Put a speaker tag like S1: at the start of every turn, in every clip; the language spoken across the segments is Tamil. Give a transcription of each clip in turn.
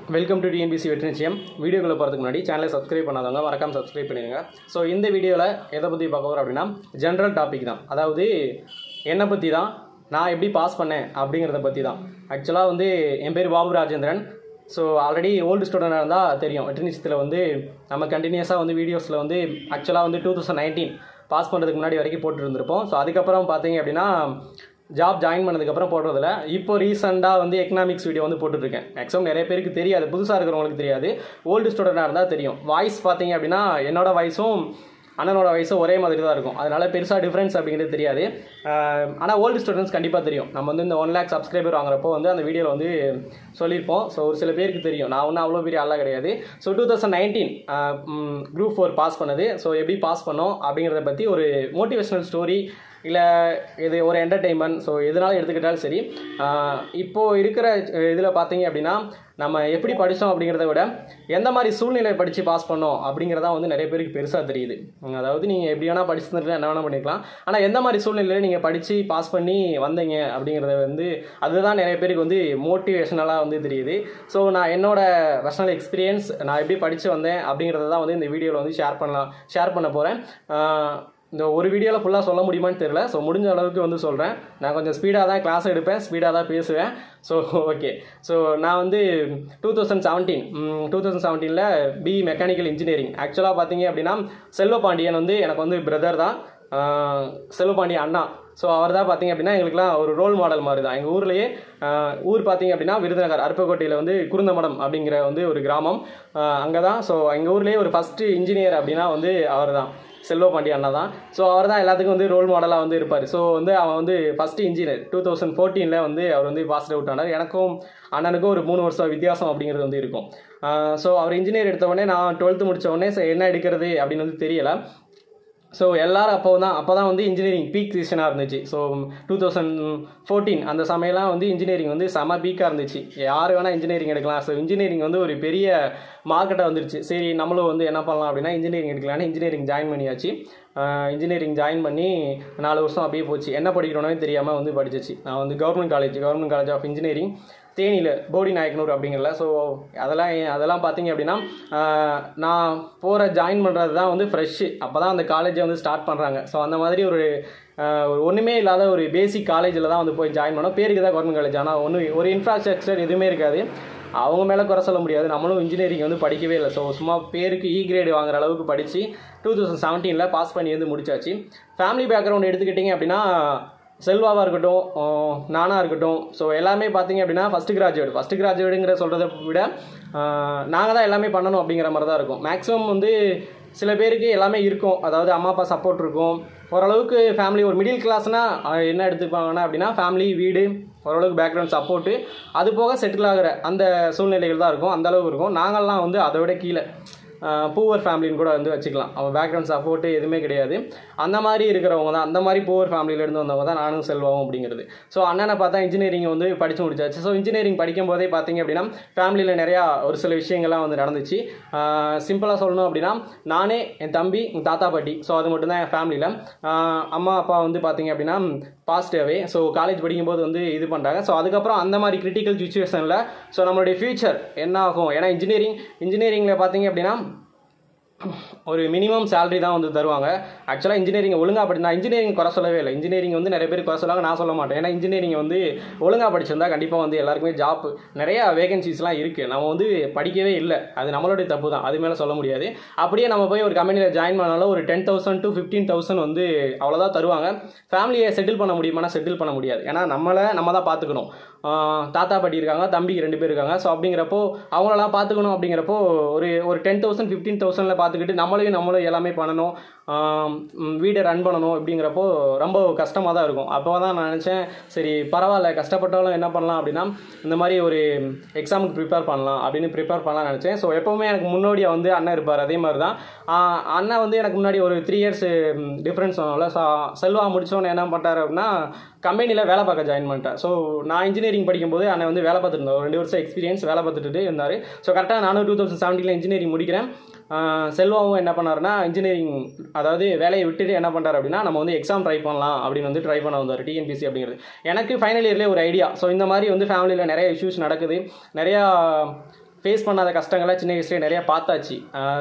S1: வெல்கம் டு டிஎன்பிசி வெற்றி நிச்சயம் வீடியோக்குள்ளே போகிறதுக்கு முன்னாடி சேனலை சப்ஸ்கிரைப் பண்ணாதவங்க மறக்காம சப்ஸ்கிரைப் பண்ணிடுங்க ஸோ இந்த வீடியோவில் எதை பற்றி பார்க்க போகிறோம் அப்படின்னா ஜென்ரல் டாபிக் தான் அதாவது என்னை பற்றி தான் நான் எப்படி பாஸ் பண்ணேன் அப்படிங்கிறத பற்றி தான் ஆக்சுவலாக வந்து என் பேர் Babu Rajendran so already old ஸ்டூடெண்டாக இருந்தால் தெரியும் வெற்றி நிச்சயத்தில் வந்து நம்ம கண்டினியூஸாக வந்து வீடியோஸில் வந்து ஆக்சுவலாக வந்து டூ தௌசண்ட் நைன்டீன் பாஸ் பண்ணுறதுக்கு முன்னாடி வரைக்கும் போட்டு இருந்திருப்போம் ஸோ அதுக்கப்புறம் பார்த்தீங்க அப்படின்னா ஜாப் ஜாயின் பண்ணதுக்கப்புறம் போடுறதில்ல இப்போ ரீசெண்டாக வந்து எக்கனாமிக்ஸ் வீடியோ வந்து போட்டுட்ருக்கேன் மேக்ஸிமம் நிறைய பேருக்கு தெரியாது புதுசாக இருக்கிறவங்களுக்கு தெரியாது ஓல்டு ஸ்டூடெண்டாக இருந்தால் தெரியும் வாய்ஸ் பார்த்தீங்க அப்படின்னா என்னோட வாய்ஸும் அண்ணனோட வயசும் ஒரே மாதிரி தான் இருக்கும் அதனால பெருசாக டிஃப்ரென்ஸ் அப்படிங்கிறது தெரியாது ஆனால் ஓல்டு ஸ்டூடெண்ட்ஸ் கண்டிப்பாக தெரியும் நம்ம வந்து இந்த ஒன் லேக் சப்ஸ்கிரைபர் வாங்குறப்போ வந்து அந்த வீடியோவில் வந்து சொல்லியிருப்போம் ஸோ ஒரு சில பேருக்கு தெரியும் நான் ஒன்றும் அவ்வளோ பெரிய ஆளாக கிடையாது so two thousand nineteen group four pass பண்ணது ஸோ எப்படி பாஸ் பண்ணோம் அப்படிங்கிறத பற்றி ஒரு மோட்டிவேஷனல் ஸ்டோரி இல்லை இது ஒரு என்டர்டெயின்மெண்ட் ஸோ எதனால எடுத்துக்கிட்டாலும் சரி இப்போது இருக்கிற இதில் பார்த்தீங்க அப்படின்னா நம்ம எப்படி படித்தோம் அப்படிங்கிறத விட எந்த மாதிரி சூழ்நிலை படித்து பாஸ் பண்ணோம் அப்படிங்கிறதா வந்து நிறைய பேருக்கு பெருசாக தெரியுது அதாவது நீங்கள் எப்படி வேணால் படிச்சுட்டு என்ன வேணால் பண்ணிக்கலாம் ஆனால் எந்த மாதிரி சூழ்நிலையில் நீங்கள் படித்து பாஸ் பண்ணி வந்தீங்க அப்படிங்கிறத வந்து அதுதான் நிறைய பேருக்கு வந்து மோட்டிவேஷனலாக வந்து தெரியுது ஸோ நான் என்னோட பர்சனல் எக்ஸ்பீரியன்ஸ் நான் எப்படி படித்து வந்தேன் அப்படிங்கிறத தான் வந்து இந்த வீடியோவில் வந்து ஷேர் பண்ணலாம் ஷேர் பண்ண போகிறேன் இந்த ஒரு வீடியோவில் ஃபுல்லாக சொல்ல முடியுமான்னு தெரியல ஸோ முடிஞ்ச அளவுக்கு வந்து சொல்கிறேன் நான் கொஞ்சம் ஸ்பீடாக தான் கிளாஸ் எடுப்பேன் ஸ்பீடாக தான் பேசுவேன் ஸோ ஓகே ஸோ நான் வந்து two thousand seventeen two thousand செவன்டீனில் பி மெக்கானிக்கல் இன்ஜினியரிங் ஆக்சுவலாக பார்த்தீங்க அப்படின்னா செல்வபாண்டியன் வந்து எனக்கு வந்து பிரதர் தான் செல்வபாண்டியன் அண்ணா ஸோ அவர் தான் பார்த்தீங்க அப்படின்னா எங்களுக்குலாம் ஒரு ரோல் மாடல் மாதிரி தான் எங்கள் ஊர்லேயே ஊர் பார்த்தீங்க அப்படின்னா விருதுநகர் அருப்பக்கோட்டையில் வந்து குருந்தமடம் அப்படிங்கிற வந்து ஒரு கிராமம் அங்கே தான் ஸோ எங்கள் ஊர்லேயே ஒரு ஃபஸ்ட்டு இன்ஜினியர் அப்படின்னா வந்து அவர் தான் செல்வபாண்டி அண்ணா தான் ஸோ அவர் தான் எல்லாத்துக்கும் வந்து ரோல் மாடலாக வந்து இருப்பார் ஸோ வந்து அவன் வந்து ஃபஸ்ட்டு இன்ஜினியர் டூ தௌசண்ட் ஃபோர்டீனில் வந்து அவர் வந்து பாஸ்ட் அவுட் ஆனார் எனக்கும் அண்ணனுக்கும் ஒரு மூணு வருஷம் வித்தியாசம் அப்படிங்கிறது வந்து இருக்கும் ஸோ அவர் இன்ஜினியர் எடுத்த உடனே நான் டுவெல்த்து முடித்த உடனே என்ன எடுக்கிறது அப்படின்னு வந்து தெரியலை ஸோ எல்லோரும் அப்போ தான் அப்போ தான் வந்து இன்ஜினியரிங் பீக் சீசனாக இருந்துச்சு ஸோ டூ தௌசண்ட் ஃபோர்டீன் அந்த சமயம்லாம் வந்து இன்ஜினியரிங் வந்து செம பீக்காக இருந்துச்சு யார் வேணால் இன்ஜினியரிங் எடுக்கலாம் ஸோ இன்ஜினியரிங் வந்து ஒரு பெரிய மார்க்கெட்டாக வந்துருச்சு சரி நம்மளும் வந்து என்ன பண்ணலாம் அப்படின்னா இன்ஜினியரிங் எடுக்கலான்னு இன்ஜினியரிங் ஜாயின் பண்ணியாச்சு இன்ஜினியரிங் ஜாயின் பண்ணி நாலு வருஷம் அப்படியே போச்சு என்ன படிக்கணும்னு தெரியாமல் வந்து படிச்சிச்சு நான் வந்து government college government college of engineering தேனியில் போடி நாயக்கனூர் அப்படிங்கிறல ஸோ அதெல்லாம் அதெல்லாம் பார்த்தீங்க அப்படின்னா நான் போகிற ஜாயின் பண்ணுறது தான் வந்து ஃப்ரெஷ்ஷு அப்போ தான் அந்த காலேஜை வந்து ஸ்டார்ட் பண்ணுறாங்க ஸோ அந்த மாதிரி ஒரு ஒன்றுமே இல்லாத ஒரு பேசிக் காலேஜில் தான் வந்து போய் ஜாயின் பண்ணோம் பேருக்கு தான் கவர்மெண்ட் காலேஜ் ஆனால் ஒன்று ஒரு இன்ஃப்ராஸ்ட்ரக்சர் எதுவுமே இருக்காது அவங்க மேலே குறை சொல்ல முடியாது நம்மளும் இன்ஜினியரிங் வந்து படிக்கவே இல்லை ஸோ சும்மா பேருக்கு இ கிரேடு வாங்குற அளவுக்கு படித்து டூ தௌசண்ட் செவன்டீனில் பாஸ் பண்ணி வந்து முடிச்சாச்சு ஃபேமிலி பேக்ரவுண்ட் எடுத்துக்கிட்டிங்க அப்படின்னா செல்வாவாக இருக்கட்டும் நானாக இருக்கட்டும் ஸோ எல்லாமே பார்த்தீங்க அப்படின்னா ஃபஸ்ட்டு கிராஜுவேட் ஃபஸ்ட்டு கிராஜுவேட்டுங்கிற சொல்கிறத விட நாங்கள் தான் எல்லாமே பண்ணணும் அப்படிங்கிற மாதிரி தான் இருக்கும் மேக்ஸிமம் வந்து சில பேருக்கு எல்லாமே இருக்கும் அதாவது அம்மா அப்பா சப்போர்ட் இருக்கும் ஓரளவுக்கு ஃபேமிலி ஒரு மிடில் கிளாஸ்னால் என்ன எடுத்துப்பாங்கன்னா அப்படின்னா ஃபேமிலி வீடு ஓரளவுக்கு பேக்ரவுண்ட் சப்போர்ட்டு அது போக செட்டில் ஆகிற அந்த சூழ்நிலைகள் தான் இருக்கும் அந்தளவுக்கு இருக்கும் நாங்கள்லாம் வந்து அதை விட கீழே பூவர் ஃபேமிலின்னு கூட வந்து வச்சுக்கலாம் அவன் பேக்ரவுண்ட் சப்போர்ட்டு எதுவுமே கிடையாது அந்த மாதிரி இருக்கிறவங்க தான் அந்த மாதிரி பூவர் ஃபேமிலியிலேருந்து வந்தவங்க தான் நானும் செல்வம் அப்படிங்கிறது ஸோ அண்ணனை பார்த்தா இன்ஜினியரிங் வந்து படித்து முடிச்சாச்சு ஸோ இன்ஜினியரிங் படிக்கும் போதே பார்த்தீங்க அப்படின்னா ஃபேமிலியில் நிறையா ஒரு சில விஷயங்கள்லாம் வந்து நடந்துச்சு சிம்பிளாக சொல்லணும் அப்படின்னா நானே என் தம்பி என் தாத்தா பாட்டி ஸோ அது மட்டும்தான் என் ஃபேமிலியில் அம்மா அப்பா வந்து பார்த்தீங்க அப்படின்னா பாசிட்டிவாகவே ஸோ காலேஜ் படிக்கும்போது வந்து இது பண்ணுறாங்க ஸோ அதுக்கப்புறம் அந்த மாதிரி கிரிட்டிக்கல் சுச்சுவேஷனில் ஸோ நம்மளுடைய ஃப்யூச்சர் என்ன ஆகும் ஏன்னா இன்ஜினியரிங் இன்ஜினியரிங்கில் பார்த்தீங்க அப்படின்னா ஒரு மினிமம் சேலரி தான் வந்து தருவாங்க ஆக்சுவலாக இன்ஜினியரிங் ஒழுங்காக படி நான் இன்ஜினியரிங் குறை சொல்லவே இல்லை இன்ஜினியரிங் வந்து நிறைய பேர் குறை சொல்லாங்க நான் சொல்ல மாட்டேன் ஏன்னா இன்ஜினியரிங் வந்து ஒழுங்காக படிச்சிருந்தா கண்டிப்பாக வந்து எல்லாருக்குமே ஜாப் நிறையா வேகன்சிஸ்லாம் இருக்குது நம்ம வந்து படிக்கவே இல்லை அது நம்மளுடைய தப்பு தான் அது மேலே சொல்ல முடியாது அப்படியே நம்ம போய் ஒரு கம்பெனியில் ஜாயின் பண்ணாலும் ஒரு ten thousand to fifteen thousand வந்து அவ்வளோதான் தருவாங்க ஃபேமிலியை செட்டில் பண்ண முடியுமானா செட்டில் பண்ண முடியாது ஏன்னா நம்மளை நம்ம தான் பார்த்துக்கணும் தாத்தா பாட்டி இருக்காங்க தம்பிக்கு ரெண்டு பேர் இருக்காங்க ஸோ அப்படிங்கிறப்போ அவங்களெல்லாம் பார்த்துக்கணும் அப்படிங்கிறப்போ ஒரு ஒரு டென் தௌசண்ட் ஃபிஃப்டீன் தௌசண்டில் பார்த்துக்கிட்டு நம்மளையும் நம்மளும் எல்லாமே பண்ணணும் வீடை ரன் பண்ணணும் அப்படிங்கிறப்போ ரொம்ப கஷ்டமாக தான் இருக்கும் அப்போ தான் நான் நினச்சேன் சரி பரவாயில்ல கஷ்டப்பட்டாலும் என்ன பண்ணலாம் அப்படின்னா இந்த மாதிரி ஒரு எக்ஸாமுக்கு ப்ரிப்பேர் பண்ணலாம் அப்படின்னு ப்ரிப்பேர் பண்ணலாம்னு நினச்சேன் ஸோ எப்போவுமே எனக்கு முன்னோடியாக வந்து அண்ணன் இருப்பார் அதே மாதிரி தான் அண்ணன் வந்து எனக்கு முன்னாடி ஒரு த்ரீ இயர்ஸ் டிஃப்ரென்ஸ் சொன்னோம்ல ஸோ செல்வா முடித்தோன்னு என்ன பண்ணிட்டார் அப்படின்னா கம்பெனியில் வேலை பார்க்க ஜாயின் பண்ணிட்டேன் ஸோ நான் இன்ஜினியரிங் படிக்கும்போது அண்ணன் வந்து வேலை பார்த்துட்டு இருந்தோம் ரெண்டு வருஷம் எக்ஸ்பீரியன்ஸ் வேலை பார்த்துட்டு இருந்தார் ஸோ கரெக்டாக நானும் டூ தௌசண்ட் செவன்டீனில் இன்ஜினியரிங் முடிக்கிறேன் செல்வாவும் என்ன பண்ணாருன்னா இன்ஜினியரிங் அதாவது வேலையை விட்டுட்டு என்ன பண்ணுறாரு அப்படின்னா நம்ம வந்து எக்ஸாம் ட்ரை பண்ணலாம் அப்படின்னு வந்து ட்ரை பண்ண வந்தார் டிஎன்பிசி அப்படிங்கிறது எனக்கு ஃபைனல் இயர்லேயே ஒரு ஐடியா ஸோ இந்த மாதிரி வந்து ஃபேமிலியில் நிறைய இஷ்யூஸ் நடக்குது நிறையா ஃபேஸ் பண்ணாத கஷ்டங்களை சின்ன வயசுலேயே நிறையா பார்த்தாச்சு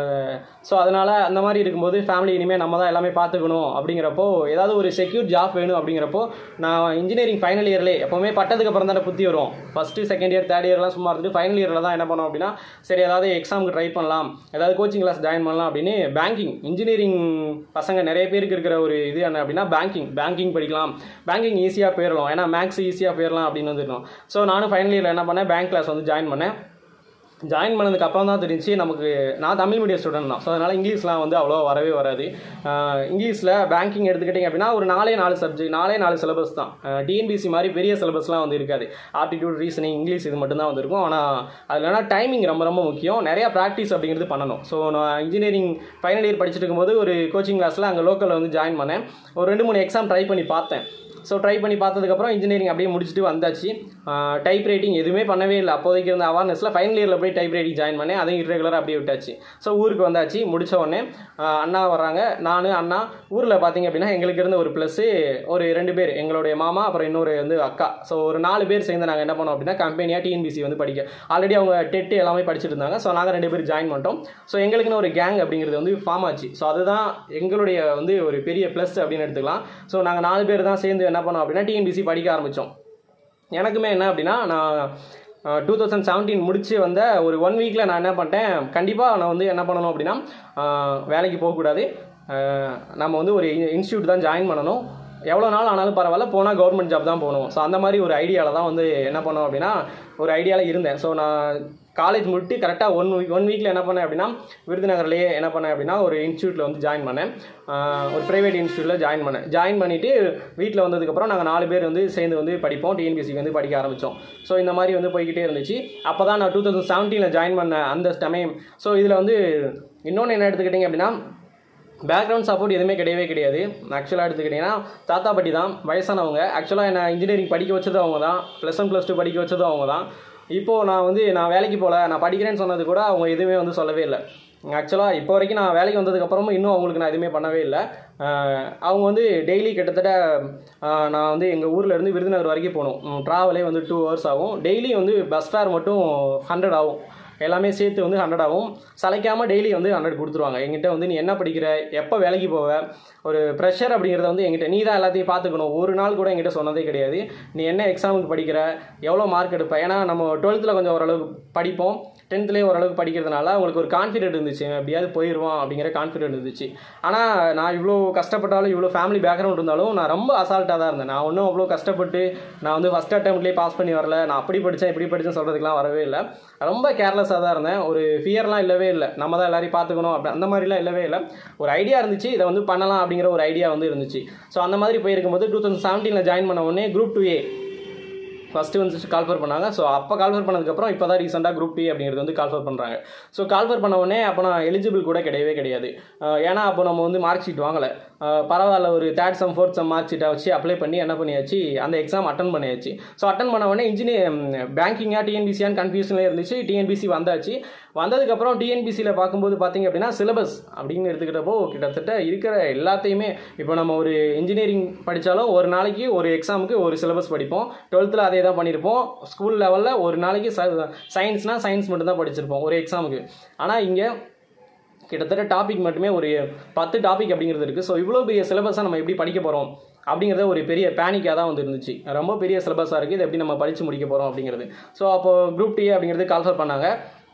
S1: ஸோ அதனால் அந்த மாதிரி இருக்கும்போது ஃபேமிலி இனிமேல் நம்ம தான் எல்லாமே பார்த்துக்கணும் அப்படிங்கிறப்போ ஏதாவது ஒரு செக்யூர் ஜாப் வேணும் அப்படிங்கிறப்போ நான் இன்ஜினியரிங் ஃபைனல் இயர்லேயே எப்போவுமே பட்டதுக்கு அப்புறம் தானே புத்தி வரும் ஃபஸ்ட்டு செகண்ட் இயர் தேர்ட் இயர்லாம் சும்மா இருந்துட்டு ஃபைனல் இயரில் தான் என்ன பண்ணோம் அப்படின்னா சரி ஏதாவது எக்ஸாமுக்கு ட்ரை பண்ணலாம் ஏதாவது கோச்சிங் கிளாஸ் ஜாயின் பண்ணலாம் அப்படின்னு பேங்கிங் இன்ஜினியரிங் பசங்க நிறைய பேருக்கு இருக்கிற ஒரு இது என்ன அப்படின்னா பேங்கிங் பேங்கிங் படிக்கலாம் பேங்கிங் ஈஸியாக போயிடலாம் ஏன்னா மேக்ஸ் ஈஸியாக போயிடலாம் அப்படின்னு வந்துருக்கோம் ஸோ நானும் ஃபைனல் இயரில் என்ன பண்ணேன் பேங்க் கிளாஸ் வந்து ஜாயின் பண்ணேன் ஜாயின் பண்ணதுக்கு அப்புறம் தான் தெரிஞ்சு நமக்கு நான் தமிழ் மீடியம் ஸ்டூடெண்ட் தான் ஸோ அதனால் இங்கிலீஷ்லாம் வந்து அவ்வளோ வரவே வராது இங்கிலீஷில் பேங்கிங் எடுத்துக்கிட்டிங்க அப்படின்னா ஒரு நாலே நாலு சப்ஜெக்ட் நாலே நாலு சிலபஸ் தான் டிஎன்பிசி மாதிரி பெரிய சிலபஸ்லாம் வந்து இருக்காது ஆப்டிடியூட் ரீசனிங் இங்கிலீஷ் இது மட்டும் தான் வந்திருக்கும் ஆனால் அதில் என்ன டைமிங் ரொம்ப ரொம்ப முக்கியம் நிறையா ப்ராக்டிஸ் அப்படிங்கிறது பண்ணணும் ஸோ நான் இன்ஜினியரிங் ஃபைனல் இயர் படிச்சுட்டு இருக்கும்போது ஒரு கோச்சிங் கிளாஸில் அங்கே லோக்கலில் வந்து ஜாயின் பண்ணேன் ஒரு ரெண்டு மூணு எக்ஸாம் ட்ரை பண்ணி பார்த்தேன் ஸோ ட்ரை பண்ணி பார்த்ததுக்கப்புறம் இன்ஜினியரிங் அப்படியே முடிச்சுட்டு வந்தாச்சு டைப் ரைட்டிங் எதுவுமே பண்ணவே இல்லை அப்போதைக்கு இருந்த அவேர்னஸில் ஃபைனல் இயரில் போய் டைப் ரைட்டிங் ஜாயின் பண்ணேன் அதையும் இரெகுலராக அப்படியே விட்டாச்சு ஸோ ஊருக்கு வந்தாச்சு முடிச்ச உடனே ஆஹ் அண்ணா வர்றாங்க நான் அண்ணா ஊரில் பார்த்தீங்க அப்படின்னா எங்களுக்கு இருந்த ஒரு ப்ளஸ்ஸு ஒரு ரெண்டு பேர் எங்களுடைய மாமா அப்புறம் இன்னொரு வந்து அக்கா ஸோ ஒரு நாலு பேர் சேர்ந்து நாங்கள் என்ன பண்ணோம் அப்படின்னா கம்பெனியாக டிஎன்பிசி வந்து படிக்க ஆல்ரெடி அவங்க டெட்டு எல்லாமே படிச்சுட்டு இருந்தாங்க ஸோ நாங்கள் ரெண்டு பேர் ஜாயின் பண்ணிட்டோம் ஸோ எங்களுக்குன்னு ஒரு கேங் அப்படிங்கிறது வந்து ஃபார்ம் ஆச்சு ஸோ அதுதான் எங்களுடைய வந்து ஒரு பெரிய ப்ளஸ் அப்படின்னு எடுத்துக்கலாம் ஸோ நாங்கள் நாலு பேர் தான் சேர்ந்து என்ன பண்ணோம் அப்படின்னா டிஎன்பிசி படிக்க ஆரம்பித்தோம் எனக்குமே என்ன அப்படின்னா நான் டூ தௌசண்ட் செவன்டீன் முடிச்சு வந்த ஒரு ஒன் வீக்கில் நான் என்ன பண்ணிட்டேன் கண்டிப்பாக நான் வந்து என்ன பண்ணணும் அப்படின்னா ஆஹ் வேலைக்கு போகக்கூடாது ஆஹ் நம்ம வந்து ஒரு இன்ஸ்டியூட் தான் ஜாயின் பண்ணணும் எவ்வளோ நாள் ஆனாலும் பரவாயில்ல போனால் கவர்மெண்ட் ஜாப் தான் போகணும் ஸோ அந்த மாதிரி ஒரு ஐடியாவில் தான் வந்து என்ன பண்ணோம் அப்படின்னா ஒரு ஐடியாவில் இருந்தேன் ஸோ நான் காலேஜ் முடிட்டு கரெக்டாக ஒன் வீக் ஒன் வீக்கில் என்ன பண்ணேன் அப்படின்னா விருதுநகர்லேயே என்ன பண்ணேன் அப்படின்னா ஒரு இன்ஸ்டியூட்டில் வந்து ஜாயின் பண்ணேன் ஆஹ் ஒரு ப்ரைவேட் இன்ஸ்டியூட்டில் ஜாயின் பண்ணேன் ஜாயின் பண்ணிவிட்டு வீட்டில் வந்ததுக்கப்புறம் நாங்கள் நாலு பேர் வந்து சேர்ந்து வந்து படிப்போம் டிஎன்பிசிக்கு வந்து படிக்க ஆரம்பித்தோம் ஸோ இந்த மாதிரி வந்து போய்கிட்டே இருந்துச்சு அப்போ தான் நான் டூ தௌசண்ட் செவன்டீனில் ஜாயின் பண்ணேன் அந்த சமயம் ஸோ இதில் வந்து இன்னொன்று என்ன எடுத்துக்கிட்டிங்க அப்படின்னா பேக்ரவுண்ட் சப்போர்ட் எதுவுமே கிடையவே கிடையாது ஆக்சுவலாக எடுத்துக்கிட்டிங்கன்னா தாத்தா பாட்டி தான் வயசானவங்க ஆக்சுவலாக என்ன இன்ஜினியரிங் படிக்க வச்சது அவங்க தான் ப்ளஸ் ஒன் ப்ளஸ் டூ படிக்க வச்சது அவங்க தான் இப்போது நான் வந்து நான் வேலைக்கு போகல நான் படிக்கிறேன்னு சொன்னது கூட அவங்க எதுவுமே வந்து சொல்லவே இல்லை ஆக்சுவலாக இப்போ வரைக்கும் நான் வேலைக்கு வந்ததுக்கப்புறமும் இன்னும் அவங்களுக்கு நான் எதுவுமே பண்ணவே இல்லை ஆஹ் அவங்க வந்து டெய்லி கிட்டத்தட்ட ஆஹ் நான் வந்து எங்கள் ஊரில் இருந்து விருதுநகர் வரைக்கும் போகணும் ட்ராவலே வந்து டூ ஹவர்ஸ் ஆகும் டெய்லி வந்து பஸ் ஃபேர் மட்டும் ஹண்ட்ரட் ஆகும் எல்லாமே சேர்த்து வந்து ஹண்ட்ரட் ஆகும் சளைக்காமல் டெய்லி வந்து ஹண்ட்ரட் கொடுத்துருவாங்க எங்கிட்ட வந்து நீ என்ன படிக்கிற எப்போ வேலைக்கு போவ ஒரு ப்ரெஷர் அப்படிங்கிறத வந்து எங்கிட்ட நீ தான் எல்லாத்தையும் பார்த்துக்கணும் ஒரு நாள் கூட எங்கிட்ட சொன்னதே கிடையாது நீ என்ன எக்ஸாமுக்கு படிக்கிற எவ்வளோ மார்க் எடுப்ப ஏன்னா நம்ம டுவெல்த்தில் கொஞ்சம் ஓரளவுக்கு படிப்போம் டென்த்லேயே ஓரளவுக்கு படிக்கிறதுனால அவங்களுக்கு ஒரு கான்ஃபிடென்ட் இருந்துச்சு எப்படியாவது போயிடுவான் அப்படிங்கிற கான்ஃபிடென்ட் இருந்துச்சு ஆனால் நான் இவ்வளோ கஷ்டப்பட்டாலும் இவ்வளோ ஃபேமிலி பேக்ரவுண்ட் இருந்தாலும் நான் ரொம்ப அசால்ட்டாக தான் இருந்தேன் நான் ஒன்றும் அவ்வளோ கஷ்டப்பட்டு நான் வந்து ஃபஸ்ட் அட்டம்ப்ட்லேயே பாஸ் பண்ணி வரல நான் அப்படி படித்தேன் இப்படி படித்தேன் சொல்கிறதுக்குலாம் வரவே இல்லை ரொம்ப கேர்லெஸ்ஸாக தான் இருந்தேன் ஒரு ஃபியர்லாம் இல்லவே இல்லை நம்ம தான் எல்லாரையும் பார்த்துக்கணும் அப்படி அந்த மாதிரிலாம் இல்லவே இல்லை ஒரு ஐடியா இருந்துச்சு இதை வந்து பண்ணலாம் அப்படிங்கிற ஒரு ஐடியா வந்து இருந்துச்சு ஸோ அந்த மாதிரி போயிருக்கும்போது டூ தௌசண்ட் செவன்டீனில் ஜாயின் பண்ண உடனே குரூப் டூ ஏ ஃபஸ்ட்டு வந்து கால்ஃபர் பண்ணாங்க ஸோ அப்போ கால்ஃபர் பண்ணதுக்கப்புறம் இப்போ தான் ரீசெண்டாக குரூப் டி அப்படிங்கிறது வந்து கால்ஃபர் பண்ணுறாங்க ஸோ கால்ஃபர் பண்ண உடனே அப்போ நான் எலிஜிபிள் கூட கிடையவே கிடையாது அஹ் ஏன்னா அப்போ நம்ம வந்து மார்க் ஷீட் வாங்கலை அஹ் பரவாயில்ல ஒரு third sum fourth sum mark ஷீட்டை வச்சு அப்ளை பண்ணி என்ன பண்ணியாச்சு அந்த எக்ஸாம் அட்டன் பண்ணியாச்சு ஸோ அட்டன் பண்ண உடனே இன்ஜினியர் பேங்கிங்காக டிஎன்பிசியான்னு கன்ஃபியூஷன்லேயே இருந்துச்சு டிஎன்பிசி வந்தாச்சு வந்ததுக்கப்புறம் டிஎன்பிசியில் பார்க்கும்போது பார்த்தீங்க அப்படின்னா சிலபஸ் அப்படின்னு எடுத்துக்கிட்டப்போ கிட்டத்தட்ட இருக்கிற எல்லாத்தையுமே இப்போ நம்ம ஒரு இன்ஜினியரிங் படித்தாலும் ஒரு நாளைக்கு ஒரு எக்ஸாமுக்கு ஒரு சிலபஸ் படிப்போம் டுவெல்த்தில் அதே தான் பண்ணியிருப்போம் ஸ்கூல் லெவலில் ஒரு நாளைக்கு சயின்ஸ்னால் சயின்ஸ் மட்டும்தான் படிச்சிருப்போம் ஒரு எக்ஸாமுக்கு ஆனால் இங்கே கிட்டத்தட்ட டாபிக் மட்டுமே ஒரு பத்து டாபிக் அப்படிங்கிறது இருக்குது ஸோ இவ்வளோ பெரிய சிலபஸாக நம்ம எப்படி படிக்க போகிறோம் அப்படிங்கிறத ஒரு பெரிய பேனிக்காக தான் வந்து இருந்துச்சு ரொம்ப பெரிய சிலபஸாக இருக்குது இது எப்படி நம்ம படித்து முடிக்க போகிறோம் அப்படிங்கிறது ஸோ அப்போது குரூப் டி அப்படிங்கிறது கால்ஃபர் பண்ணாங்க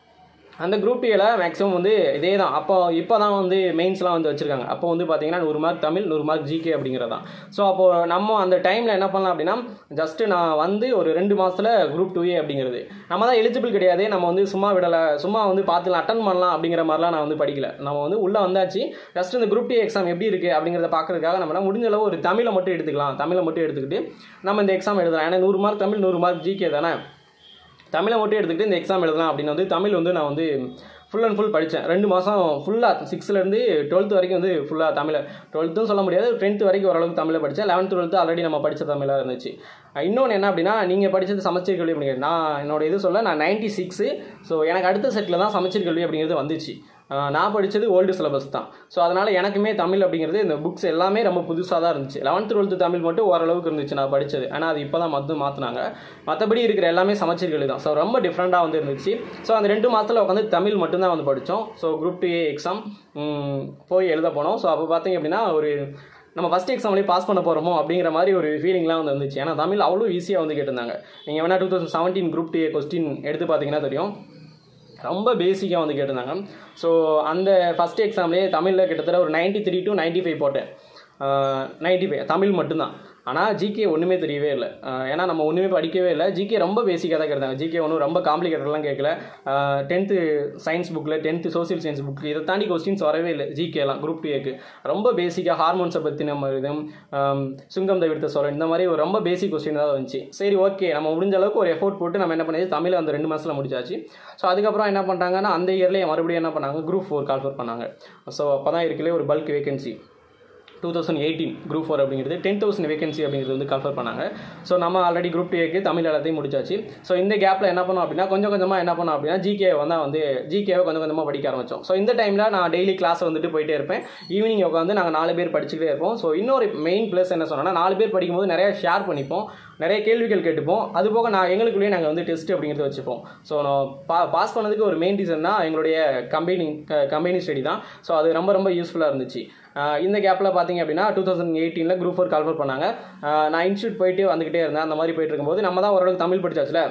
S1: அந்த குரூப் டியில் மேக்ஸிமம் வந்து இதே தான் அப்போ இப்போ தான் வந்து மெயின்ஸ்லாம் வந்து வச்சுருக்காங்க அப்போ வந்து பார்த்தீங்கன்னா நூறு மார்க் தமிழ் நூறு மார்க் ஜிகே அப்படிங்கிறது தான் ஸோ அப்போது நம்ம அந்த டைமில் என்ன பண்ணலாம் அப்படின்னா ஜஸ்ட்டு நான் வந்து ஒரு ரெண்டு மாதத்தில் குரூப் டூ ஏ அப்படிங்கிறது நம்ம தான் எலிஜிபிள் கிடையாது நம்ம வந்து சும்மா விடலை சும்மா வந்து பார்த்துலாம் அட்டன் பண்ணலாம் அப்படிங்கிற மாதிரிலாம் நான் வந்து படிக்கல நம்ம வந்து உள்ளே வந்தாச்சு ஜஸ்ட் இந்த குரூப் டி எக்ஸாம் எப்படி இருக்குது அப்படிங்கிறத பார்க்கறதுக்காக நம்ம என்ன முடிஞ்ச அளவு ஒரு தமிழை மட்டும் எடுத்துக்கலாம் தமிழை மட்டும் எடுத்துக்கிட்டு நம்ம இந்த எக்ஸாம் எழுதலாம் ஏன்னா நூறு மார்க் தமிழ் நூறு மார்க் ஜிகே தானே தமிழை மட்டும் எடுத்துக்கிட்டு இந்த எக்ஸாம் எழுதலாம் அப்படின்னு வந்து தமிழ் வந்து நான் வந்து ஃபுல் அண்ட் ஃபுல் படித்தேன் ரெண்டு மாதம் ஃபுல்லாக சிக்ஸ்த்லேருந்து டுவெல்த் வரைக்கும் வந்து ஃபுல்லாக தமிழை டுவெல்த்தும் சொல்ல முடியாது டென்த் வரைக்கும் ஓரளவுக்கு தமிழை படித்தேன் லெவன்த் டுவெல்த்து ஆல்ரெடி நம்ம படித்த தமிழாக இருந்துச்சு இன்னொன்று என்ன அப்படின்னா நீங்கள் படித்தது சமச்சீர் கல்வி அப்படிங்கிறது நான் என்னோட இது சொல்ல நான் நைன்ட்டி சிக்ஸு ஸோ எனக்கு அடுத்த செட்டில் தான் சமச்சீர் கல்வி அப்படிங்கிறது வந்துச்சு ஆஹ் நான் படித்தது ஓல்டு சிலபஸ் தான் ஸோ அதனால் எனக்குமே தமிழ் அப்படிங்கிறது இந்த புக்ஸ் எல்லாமே ரொம்ப புதுசாக தான் இருந்துச்சு லெவன்த் டுவெல்த்து தமிழ் மட்டும் ஓரளவுக்கு இருந்துச்சு நான் படித்தது ஆனால் அது இப்போ தான் மற்ற மாற்றினாங்க மற்றபடி இருக்கிற எல்லாமே சமச்சீர்கள் தான் ஸோ ரொம்ப டிஃப்ரெண்ட்டாக வந்து இருந்துச்சு ஸோ அந்த ரெண்டு மாதத்தில் உட்காந்து தமிழ் மட்டும்தான் வந்து படித்தோம் so group two A exam போய் எழுத போனோம் ஸோ அப்போ பார்த்தீங்க அப்படின்னா ஒரு நம்ம ஃபஸ்ட் எக்ஸாம்லேயே பாஸ் பண்ண போகிறோமோ அப்படிங்கிற மாதிரி ஒரு ஃபீலிங்லாம் வந்து வந்துச்சு ஏன்னா தமிழ் அவ்வளோ ஈஸியாக வந்து கேட்டிருந்தாங்க நீங்கள் வேணால் two thousand seventeen group two A question எடுத்து பார்த்தீங்கன்னா தெரியும் ரொம்ப பேசிக்காக வந்து கேட்டிருந்தாங்க ஸோ அந்த ஃபஸ்ட் எக்ஸாம்லேயே தமிழில் கிட்டத்தட்ட ஒரு 93 த்ரீ டு நைன்ட்டி ஃபைவ் போட்டேன் நைன்ட்டி ஃபைவ் தமிழ் மட்டும்தான் ஆனால் ஜிகே ஒன்றுமே தெரியவே இல்லை அஹ் ஏன்னா நம்ம ஒன்றுமே படிக்கவே இல்லை ஜிகே ரொம்ப பேசிக்காக தான் கேட்டாங்க ஜிகே ஒன்றும் ரொம்ப காம்ப்ளிகேட்டட்லாம் கேட்கல டென்த்து சயின்ஸ் புக்கில் டென்த்து சோசியல் சயின்ஸ் புக்கில் இதை தாண்டி கொஸ்டின்ஸ் வரவே இல்லை ஜிகேலாம் குரூப் டூ ஏக்கு ரொம்ப பேசிக்காக ஹார்மோன்ஸை பற்றி நம்ம இதும் ஆம், சுங்கம் தவிர்த்த சொல்ல இந்த மாதிரி ஒரு ரொம்ப பேசிக் கொஸ்டின் தான் வந்துச்சு சரி ஓகே நம்ம முடிஞ்ச அளவுக்கு ஒரு எஃபோர்ட் போட்டு நம்ம என்ன பண்ணியாச்சு தமிழ் அந்த ரெண்டு மாதத்தில் முடிச்சாச்சு ஸோ அதுக்கப்புறம் என்ன பண்ணிட்டாங்கன்னா அந்த இயர்லேயே மறுபடியும் என்ன பண்ணாங்க குரூப் ஃபோர் கால்ஃபர் பண்ணாங்க ஸோ அப்போ தான் இருக்கலே ஒரு bulk vacancy two thousand eighteen group four அப்படிங்கிறது டென் தௌசண்ட் வேகன்சி அப்படிங்கிறது வந்து கன்ஃபர் பண்ணாங்க ஸோ நம்ம ஆல்ரெடி குரூப் டூக்கு தமிழ் எல்லாத்தையும் முடிச்சாச்சு ஸோ இந்த கேப்பில் என்ன பண்ணோம் அப்படின்னா கொஞ்சம் கொஞ்சமாக என்ன பண்ணோம் அப்படின்னா ஜிகே வந்து வந்து ஜிகேவை கொஞ்சம் கொஞ்சமாக படிக்க ஆரம்பித்தோம் ஸோ இந்த டைமில் நான் டெய்லி கிளாஸ் வந்துட்டு போயிட்டே இருப்பேன் ஈவினிங் உட்காந்து நாங்கள் நாலு பேர் படிச்சுட்டே இருப்போம் ஸோ இன்னொரு மெயின் ப்ளஸ் என்ன சொன்னோன்னா நாலு பேர் படிக்கும்போது நிறைய ஷேர் பண்ணிப்போம் நிறைய கேள்விகள் கேட்டுப்போம் அது போக நான் எங்களுக்குள்ளேயே நாங்கள் வந்து டெஸ்ட் அப்படிங்கிறது வச்சுப்போம் ஸோ நான் பா பாஸ் பண்ணதுக்கு ஒரு மெயின் ரீசன்னா எங்களுடைய கம்பெனி கம்பெனி ஸ்டடி தான் ஸோ அது ரொம்ப ரொம்ப யூஸ்ஃபுல்லாக இருந்துச்சு ஆஹ் இந்த கேப்பில் பார்த்தீங்க அப்படின்னா டூ தௌசண்ட் எயிட்டீனில் குரூப் ஃபோர் கால்ஃபர் பண்ணாங்க ஆஹ் நான் இன்ஸ்டியூட் போயிட்டு வந்துக்கிட்டே இருந்தேன் அந்த மாதிரி போயிட்டு இருக்கும்போது நம்ம தான் ஓரளவுக்கு தமிழ் படிச்சாச்சுல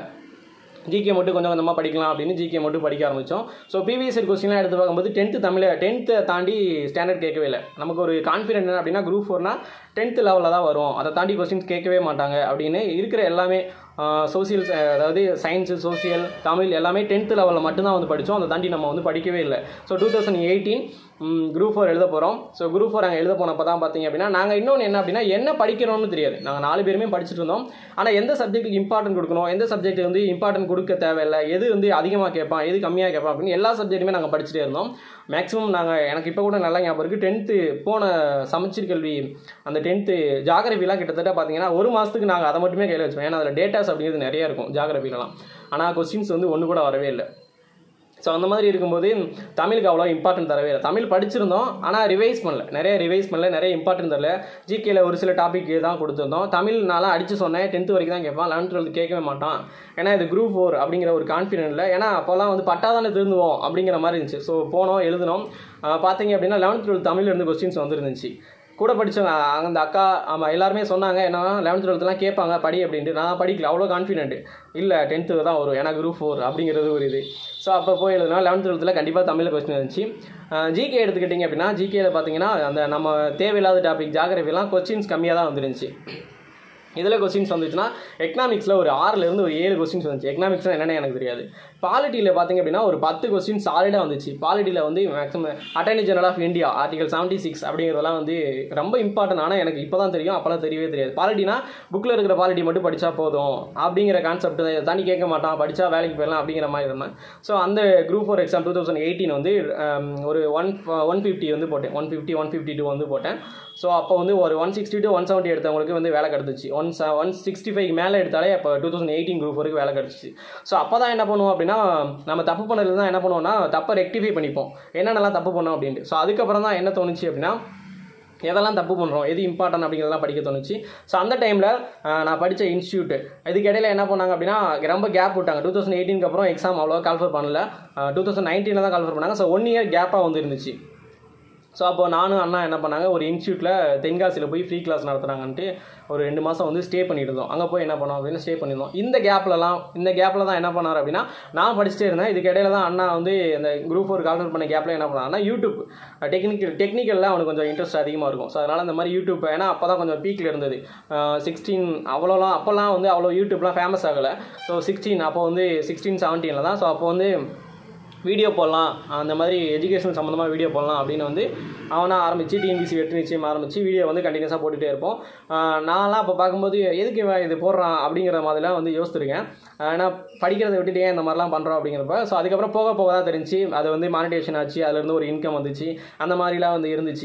S1: ஜிகே மட்டும் கொஞ்சம் கொஞ்சமாக படிக்கலாம் அப்படின்னு ஜிகே மட்டும் படிக்க ஆரம்பித்தோம் ஸோ ப்ரீவியஸ் இயர் கொஸ்டின்லாம் எடுத்து பார்க்கும்போது டென்த்து தமிழ் டென்த்தை தாண்டி ஸ்டாண்டர்ட் கேட்கவே இல்லை நமக்கு ஒரு கான்ஃபிடென்ட் என்ன அப்படின்னா குரூப் ஃபோர்னா டென்த்து லெவலில் தான் வரும் அதை தாண்டி கொஸ்டின்ஸ் கேட்கவே மாட்டாங்க அப்படின்னு இருக்கிற எல்லாமே சோசியல் அதாவது சயின்ஸு சோசியல் தமிழ் எல்லாமே டென்த்து லெவலில் மட்டும்தான் வந்து படித்தோம் அதை தாண்டி நம்ம வந்து படிக்கவே இல்லை so two thousand eighteen group four எழுத போகிறோம் ஸோ குரூப் ஃபோர் அங்கே எழுத போனப்போ தான் பார்த்தீங்க அப்படின்னா நாங்கள் இன்னொன்று என்ன அப்படின்னா என்ன படிக்கிறோம்னு தெரியாது நாங்கள் நாலு பேருமே படிச்சுட்டு இருந்தோம் ஆனால் எந்த சப்ஜெக்ட்டுக்கு இம்பார்ட்டன்ட் கொடுக்கணும் எந்த சப்ஜெக்ட் வந்து இம்பார்ட்டன்ட் கொடுக்க தேவையில்லை எது வந்து அதிகமாக கேட்பான் எது கம்மியாக கேட்பான் அப்படின்னு எல்லா சப்ஜெக்ட்டுமே நாங்கள் படிச்சுட்டே இருந்தோம் மேக்ஸிமம் நாங்கள் எனக்கு இப்போ கூட நல்லா ஞாபகம் இருக்குது டென்த்து போன சமச்சீர் கல்வி அந்த டென்த்து ஜாகிரபிலாம் கிட்டத்தட்ட பார்த்தீங்கன்னா ஒரு மாதத்துக்கு நாங்கள் அதை மட்டுமே கையில் வச்சோம் ஏன்னா அதில் டேட்டாஸ் அப்படிங்கிறது நிறைய இருக்கும் ஜாகிரபிலலாம் ஆனால் கொஸ்டின்ஸ் வந்து ஒன்று கூட வரவே இல்லை ஸோ அந்த மாதிரி இருக்கும்போது தமிழுக்கு அவ்வளோ இம்பார்ட்டன்ட் தரவே இல்லை தமிழ் படிச்சிருந்தோம் ஆனால் ரிவைஸ் பண்ணல நிறைய ரிவைஸ் பண்ணல நிறைய இம்பார்ட்டன்ட் தரல ஜிகேல ஒரு சில டாபிக் தான் கொடுத்துருந்தோம் தமிழ்னாலாம் அடித்து சொன்னேன் டென்த்து வரைக்கும் தான் கேட்பான் லெவன்த் டுவெல்த் கேட்கவே மாட்டான் ஏன்னா இது குரூப் ஃபோர் அப்படிங்கிற ஒரு கான்ஃபிடென்ட்ல ஏன்னா அப்போல்லாம் வந்து பட்டாதானே திருந்துவோம் அப்படிங்கிற மாதிரி இருந்துச்சு ஸோ போனோம் எழுதினோம் ஆஹ் பார்த்தீங்க அப்படின்னா லெவன்த் டுவெல்த் தமிழ்ல இருந்து கொஸ்டின்ஸ் வந்துருந்துச்சு கூட படித்தவங்க அந்த அக்கா ஆமாம் எல்லாருமே சொன்னாங்க என்ன லெவன்த் டுவெல்த்லாம் கேட்பாங்க படி அப்படின்ட்டு நான் படிக்கல அவ்வளோ கான்ஃபிடென்ட் இல்லை டென்த்து தான் வரும் ஏன்னா குரூப் ஃபோர் அப்படிங்கிறது ஒரு இது ஸோ அப்போ போய் எழுதுனா லெவன்த் டுவெல்த்தில் கண்டிப்பாக தமிழில் கொஸ்டின் இருந்துச்சு ஜிகே எடுத்துக்கிட்டிங்க அப்படின்னா ஜிகேல பார்த்தீங்கன்னா அந்த நம்ம தேவையில்லாத டாபிக் ஜாகிரபிலாம் கொஸ்டின்ஸ் கம்மியாக தான் வந்துருந்துச்சு இதில் கொஸ்டின்ஸ் வந்துச்சுன்னா எக்கனாமிக்ஸில் ஒரு ஆறுலேருந்து ஒரு ஏழு கொஸ்டின்ஸ் வந்துச்சு எக்கனாமிக்ஸ்னால் என்னென்னு எனக்கு தெரியாது பாலிட்டியில் பார்த்தீங்க அப்படின்னா ஒரு பத்து கொஸ்டின் சாலிடாக வந்துச்சு பாலிட்டியில் வந்து maximum attorney general of India article seventy six அப்படிங்கிறதெல்லாம் வந்து ரொம்ப இம்பார்ட்டன்ட் ஆனால் எனக்கு இப்போ தான் தெரியும் அப்போலாம் தெரியவே தெரியாது பாலிட்டினா புக்கில் இருக்கிற பாலிட்டி மட்டும் படித்தா போதும் அப்படிங்கிற கான்செப்ட் தான் இதை தாண்டி கேட்க மாட்டான் படித்தா வேலைக்கு போயிடலாம் அப்படிங்கிற மாதிரி இருந்தேன் ஸோ அந்த group four exam two thousand eighteen வந்து um, ஒரு ஒன் ஒன் ஃபிஃப்டி வந்து போட்டேன் one fifty one fifty two வந்து போட்டேன் ஸோ அப்போ வந்து ஒரு one sixty to one seventy எடுத்தவங்களுக்கு வந்து வேலை கிடச்சிச்சு ஒன் ஒன் சிக்ஸ்டி ஃபைவ் மேலே எடுத்தாலே இப்போ டூ தௌசண்ட் எயிட்டீன் குரூப் வரைக்கும் வேலை கிடச்சிச்சு ஸோ அப்போ தான் என்ன பண்ணுவோம் அப்படின்னா நம்ம தப்பு பண்ணதுல தான் என்ன பண்ணுவோம்னா தப்பை ரெக்டிஃபை பண்ணிப்போம் என்னென்னலாம் தப்பு பண்ணோம் அப்படின்ட்டு ஸோ அதுக்கப்புறம் தான் என்ன தோணுச்சு அப்படின்னா எதெல்லாம் தப்பு பண்ணுறோம் எது இம்பார்ட்டன்ட் அப்படிங்கிறதெல்லாம் படிக்க தோணுச்சு ஸோ அந்த டைமில் நான் படித்த இன்ஸ்டியூட் இதுக்கு இடையில என்ன பண்ணாங்க அப்படின்னா ரொம்ப கேப் விட்டாங்க டூ தௌசண்ட் எயிட்டீனுக்கு அப்புறம் எக்ஸாம் அவ்வளோவா கால்ஃபர் பண்ணல டூ தௌசண்ட் நைன்டீனில் தான் கால்ஃபர் பண்ணாங்க ஸோ ஒன் இயர் கேப்பாக வந்து இருந்துச்சு ஸோ அப்போ நானும் அண்ணா என்ன பண்ணாங்க ஒரு இன்ஸ்டியூட்டில் தென்காசியில் போய் ஃப்ரீ கிளாஸ் நடத்துகிறாங்கன்ட்டு ஒரு ரெண்டு மாதம் வந்து ஸ்டே பண்ணிட்டு இருந்தோம் அங்கே போய் என்ன பண்ணோம் அப்படின்னு ஸ்டே பண்ணியிருந்தோம் இந்த கேப்லலாம் இந்த கேப்பில் தான் என்ன பண்ணார் அப்படின்னா நான் படிச்சுட்டே இருந்தேன் இதுக்கு இடையில தான் அண்ணா வந்து இந்த குரூப் ஒரு கால்குலேட் பண்ண கேப்பில் என்ன பண்ணாங்கன்னா யூடியூப் டெக்னிக்கல் டெக்னிக்கலில் அவனுக்கு கொஞ்சம் இன்ட்ரெஸ்ட் அதிகமாக இருக்கும் ஸோ அதனால் இந்த மாதிரி யூடியூப் ஏன்னா அப்போ தான் கொஞ்சம் பீக்கில் இருந்தது சிக்ஸ்டீன் அவ்வளோலாம் அப்போல்லாம் வந்து அவ்வளோ யூடியூப்லாம் ஃபேமஸ் ஆகலை ஸோ சிக்ஸ்டீன் அப்போ வந்து சிக்ஸ்டீன் செவன்டீனில் தான் ஸோ அப்போ வந்து வீடியோ போடலாம் அந்த மாதிரி எஜுகேஷன் சம்மந்தமாக வீடியோ போடலாம் அப்படின்னு வந்து அவனாக ஆரம்பித்து டிஎன்பிசி வெற்றி நிச்சயம் ஆரம்பித்து வீடியோ வந்து கண்டினியூஸாக போட்டுகிட்டே இருப்போம் ஆஹ் நான்லாம் அப்போ பார்க்கும்போது எதுக்கு இவன் இது போடுறான் அப்படிங்கிற மாதிரிலாம் வந்து யோசிச்சிருக்கேன் நான் படிக்கிறதை விட்டுட்டு ஏன் இந்த மாதிரிலாம் பண்ணுறோம் அப்படிங்கிறப்ப ஸோ அதுக்கப்புறம் போக போக தான் தெரிஞ்சு அது வந்து மானிட்டேஷன் ஆச்சு அதுலேருந்து ஒரு இன்கம் வந்துச்சு அந்த மாதிரிலாம் வந்து இருந்துச்சு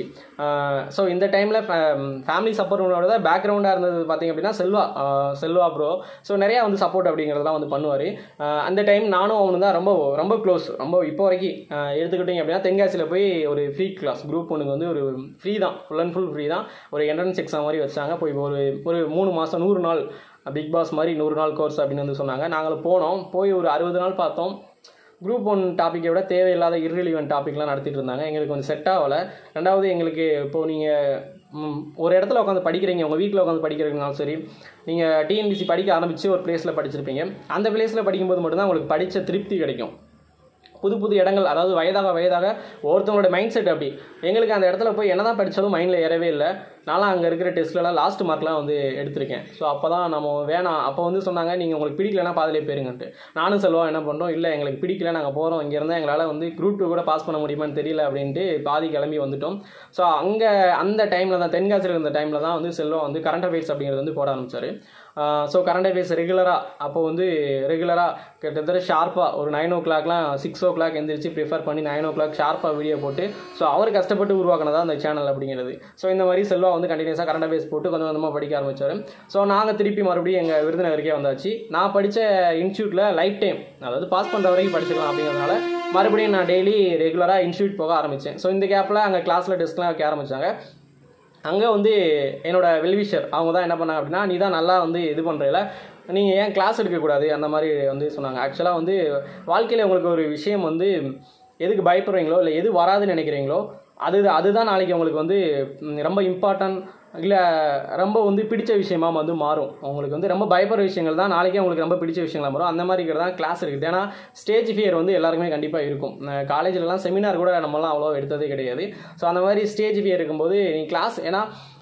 S1: ஸோ இந்த டைமில் ஃபேமிலி சப்போர்ட்டோட பேக்ரவுண்டாக இருந்தது பார்த்திங்க அப்படின்னா செல்வா ஆஹ் செல்வா ப்ரோ ஸோ நிறையா வந்து சப்போர்ட் அப்படிங்கிறதெல்லாம் வந்து பண்ணுவார் அந்த டைம் நானும் அவனு தான் ரொம்ப ரொம்ப க்ளோஸ் ரொம்ப இப்போ வரைக்கும் ஆஹ் எடுத்துக்கிட்டிங்க அப்படின்னா தென்காசியில் போய் ஒரு ஃப்ரீ கிளாஸ் குரூப் ஒன்றுக்கு வந்து ஒரு ஃப்ரீ தான் ஃபுல் அண்ட் ஃபுல் ஃப்ரீ தான் ஒரு என்ட்ரன்ஸ் எக்ஸாம் மாதிரி வச்சாங்க போய் ஒரு ஒரு மூணு மாதம் நூறு நாள் பிக் பாஸ் மாதிரி நூறு நாள் கோர்ஸ் அப்படின்னு வந்து சொன்னாங்க நாங்களும் போனோம் போய் ஒரு அறுபது நாள் பார்த்தோம் குரூப் ஒன் டாப்பிக்கை விட தேவையில்லாத இர்ரிலிவென்ட் டாப்பிக்லாம் நடத்திட்டு இருந்தாங்க எங்களுக்கு கொஞ்சம் செட் ஆகலை ரெண்டாவது எங்களுக்கு இப்போது நீங்கள் ஒரு இடத்துல உட்காந்து படிக்கிறீங்க உங்கள் வீட்டில் உட்காந்து படிக்கிறீங்கனாலும் சரி நீங்கள் டிஎன்பிசி படிக்க ஆரம்பித்து ஒரு பிளேஸில் படிச்சிருப்பீங்க அந்த பிளேஸில் படிக்கும்போது மட்டும்தான் உங்களுக்கு படித்த திருப்தி கிடைக்கும் புது புது இடங்கள் அதாவது வயதாக வயதாக ஒருத்தவங்களோட மைண்ட் செட் அப்படி எங்களுக்கு அந்த இடத்துல போய் என்ன தான் படித்தாலும் மைண்டில் ஏறவே இல்லை நான்லாம் அங்கே இருக்கிற டெஸ்ட்லலாம் லாஸ்ட் மார்க்லாம் வந்து எடுத்திருக்கேன் ஸோ அப்போ தான் நம்ம வேணாம் அப்போ வந்து சொன்னாங்க நீங்கள் உங்களுக்கு பிடிக்கலனா பாதிலே போயிருங்கன்ட்டு நானும் செல்வம் என்ன பண்ணுறோம் இல்லை எங்களுக்கு பிடிக்கல நாங்கள் போகிறோம் இங்கே இருந்தால் எங்களால் வந்து குரூப் டூ கூட பாஸ் பண்ண முடியுமான்னு தெரியல அப்படின்ட்டு பாதி கிளம்பி வந்துட்டோம் ஸோ அங்கே அந்த டைமில் தான் தென்காசியில் இருந்த டைமில் தான் வந்து செல்வம் வந்து கரண்ட் அஃபேர்ஸ் அப்படிங்கிறது வந்து போட ஆரம்பிச்சார் ஸோ கரண்ட் அஃபேர்ஸ் ரெகுலராக அப்போ வந்து ரெகுலராக கிட்டத்தட்ட ஷார்ப்பாக ஒரு நைன் ஓ கிளாக்லாம் சிக்ஸ் ஓ கிளாக் எந்திரிச்சு ப்ரிஃபர் பண்ணி நைன் ஓ கிளாக் ஷார்ப்பாக வீடியோ போட்டு ஸோ அவர் கஷ்டப்பட்டு உருவாக்கினதா அந்த சேனல் அப்படிங்கிறது ஸோ இந்த மாதிரி செல்வா வந்து கண்டினியூஸாக கரண்ட் அஃபேர்ஸ் போட்டு கொஞ்சம் கொஞ்சமாக படிக்க ஆரம்பிச்சார் ஸோ நாங்கள் திருப்பி மறுபடியும் எங்கள் விருதுநகருக்கே வந்தாச்சு நான் படித்த இன்ஸ்டியூட்டில் லைஃப் டைம் அதாவது பாஸ் பண்ணுற வரைக்கும் படிச்சிக்கலாம் அப்படிங்கிறதுனால மறுபடியும் நான் டெய்லி ரெகுலராக இன்ஸ்டியூட் போக ஆரம்பித்தேன் ஸோ இந்த கேப்பில் அங்கே கிளாஸில் டெஸ்ட்லாம் வைக்க ஆரம்பித்தாங்க அங்கே வந்து என்னோட வெல்விஷர் அவங்க தான் என்ன பண்ணாங்க அப்படின்னா நீ தான் நல்லா வந்து இது பண்ணுறல நீங்கள் ஏன் கிளாஸ் எடுக்கக்கூடாது அந்த மாதிரி வந்து சொன்னாங்க ஆக்சுவலாக வந்து வாழ்க்கையில் உங்களுக்கு ஒரு விஷயம் வந்து எதுக்கு பயப்படுறீங்களோ இல்லை எது வராதுன்னு நினைக்கிறீங்களோ அது அதுதான் நாளைக்கு உங்களுக்கு வந்து ம், ரொம்ப இம்பார்ட்டன்ட் இல்லை ரொம்ப வந்து பிடிச்ச விஷயமா வந்து மாறும் உங்களுக்கு வந்து ரொம்ப பயப்படுற விஷயங்கள் தான் நாளைக்கே உங்களுக்கு ரொம்ப பிடிச்ச விஷயங்களா மாறும் அந்த மாதிரி இருக்கிறது தான் கிளாஸ் இருக்குது ஏன்னா ஸ்டேஜ் ஃபியர் வந்து எல்லாருக்குமே கண்டிப்பாக இருக்கும் காலேஜ்லலாம் செமினார் கூட நம்மலாம் அவ்வளோ எடுத்ததே கிடையாது ஸோ அந்த மாதிரி ஸ்டேஜ் ஃபியர் இருக்கும்போது நீ கிளாஸ் ஏன்னா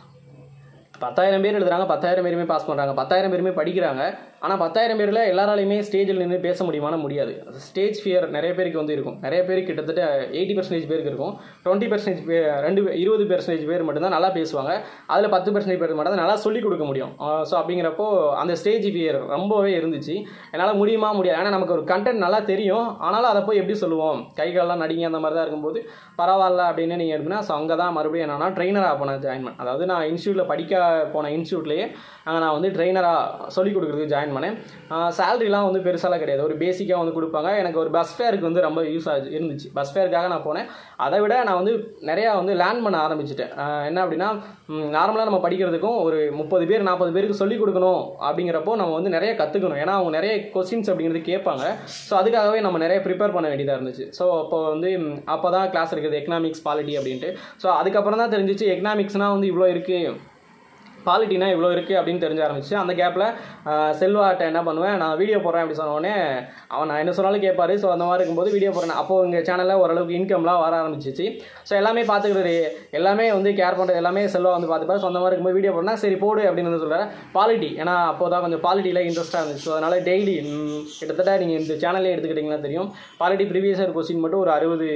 S1: பத்தாயிரம் பேர் எழுதுறாங்க பத்தாயிரம் பேருமே பாஸ் பண்ணுறாங்க பத்தாயிரம் பேருமே படிக்கிறாங்க ஆனால் பத்தாயிரம் பேரில் எல்லாராலையுமே ஸ்டேஜில் நின்று பேச முடியுமானா முடியாது ஸ்டேஜ் ஃபியர் நிறைய பேருக்கு வந்து இருக்கும் நிறைய பேருக்கு கிட்டத்தட்ட எயிட்டி பர்சன்டேஜ் பேருக்கு இருக்கும் டுவெண்ட்டி பர்சன்டேஜ் பேர் ரெண்டு இருபது பர்சன்டேஜ் பேர் மட்டும்தான் நல்லா பேசுவாங்க அதில் பத்து பர்சன்டேஜ் பேர் மட்டும் தான் நல்லா சொல்லிக் கொடுக்க முடியும் ஸோ அப்படிங்கிறப்போ அந்த ஸ்டேஜ் ஃபியர் ரொம்பவே இருந்துச்சு என்னால் முடியுமா முடியாது ஏன்னா நமக்கு ஒரு கண்டென்ட் நல்லா தெரியும் ஆனாலும் அதை போய் எப்படி சொல்லுவோம் கை காலெல்லாம் நடிங்க அந்த மாதிரி தான் இருக்கும்போது பரவாயில்ல அப்படின்னு நீங்கள் எடுப்பினா ஸோ அங்கே தான் மறுபடியும் என்னன்னா ட்ரெயினராக போனேன் ஜாயின் பண்ணேன் அதாவது நான் இன்ஸ்டியூட்டில் படிக்க போன இன்ஸ்டியூட்லேயே அங்கே நான் வந்து ட்ரெயினராக சொல்லிக் கொடுக்குறதுக்கு ஜாயின் பண்ணேன் சேலரிலாம் வந்து பெருசாலாம் கிடையாது ஒரு பேசிக்காக வந்து கொடுப்பாங்க எனக்கு ஒரு பஸ் ஃபேருக்கு வந்து ரொம்ப யூஸ் ஆச்சு இருந்துச்சு பஸ் ஃபேருக்காக நான் போனேன் அதை விட நான் வந்து நிறையா வந்து லேர்ன் பண்ண ஆரம்பிச்சிட்டேன் ஆஹ் என்ன அப்படின்னா நார்மலாக நம்ம படிக்கிறதுக்கும் ஒரு முப்பது பேர் நாற்பது பேருக்கு சொல்லிக் கொடுக்கணும் அப்படிங்கிறப்போ நம்ம வந்து நிறைய கற்றுக்கணும் ஏன்னா அவங்க நிறைய கொஸ்டின்ஸ் அப்படிங்கிறது கேட்பாங்க ஸோ அதுக்காகவே நம்ம நிறைய ப்ரிப்பேர் பண்ண வேண்டியதாக இருந்துச்சு ஸோ அப்போ வந்து அப்போ தான் கிளாஸ் இருக்குது எக்கனாமிக்ஸ் பாலிட்டி அப்படின்ட்டு ஸோ அதுக்கப்புறம் தான் தெரிஞ்சிச்சு எக்கனாமிக்ஸ்னால் வந்து இவ்வளோ இருக்குது பாலிட்டினா இவ்வளோ இருக்குது அப்படின்னு தெரிஞ்ச ஆரம்பிச்சு அந்த கேப்பில் செல்வாட்ட என்ன பண்ணுவேன் நான் வீடியோ போடுறேன் அப்படி சொன்ன உடனே அவன் நான் என்ன சொன்னாலும் கேட்பாரு ஸோ அந்த மாதிரி இருக்கும்போது வீடியோ போடுறேன் அப்போ எங்கள் சேனலில் ஓரளவுக்கு இன்கம்லாம் வர ஆரம்பிச்சிச்சு ஸோ எல்லாமே பார்த்துக்கிறது எல்லாமே வந்து கேர் பண்ணுறது எல்லாமே செல்வா வந்து பார்த்துப்பாரு ஸோ அந்த மாதிரி இருக்கும்போது வீடியோ போடனா சரி போடு அப்படின்னு வந்து சொல்கிறேன் பாலிட்டி ஏன்னா அப்போ தான் கொஞ்சம் பாலிட்டியில் இன்ட்ரெஸ்ட்டாக இருந்துச்சு ஸோ அதனால் டெய்லி கிட்டத்தட்ட நீங்கள் இந்த சேனலே எடுத்துக்கிட்டிங்கன்னா தெரியும் பாலிட்டி ப்ரீவியஸ் இயர் கொஸ்டின் மட்டும் ஒரு அறுபது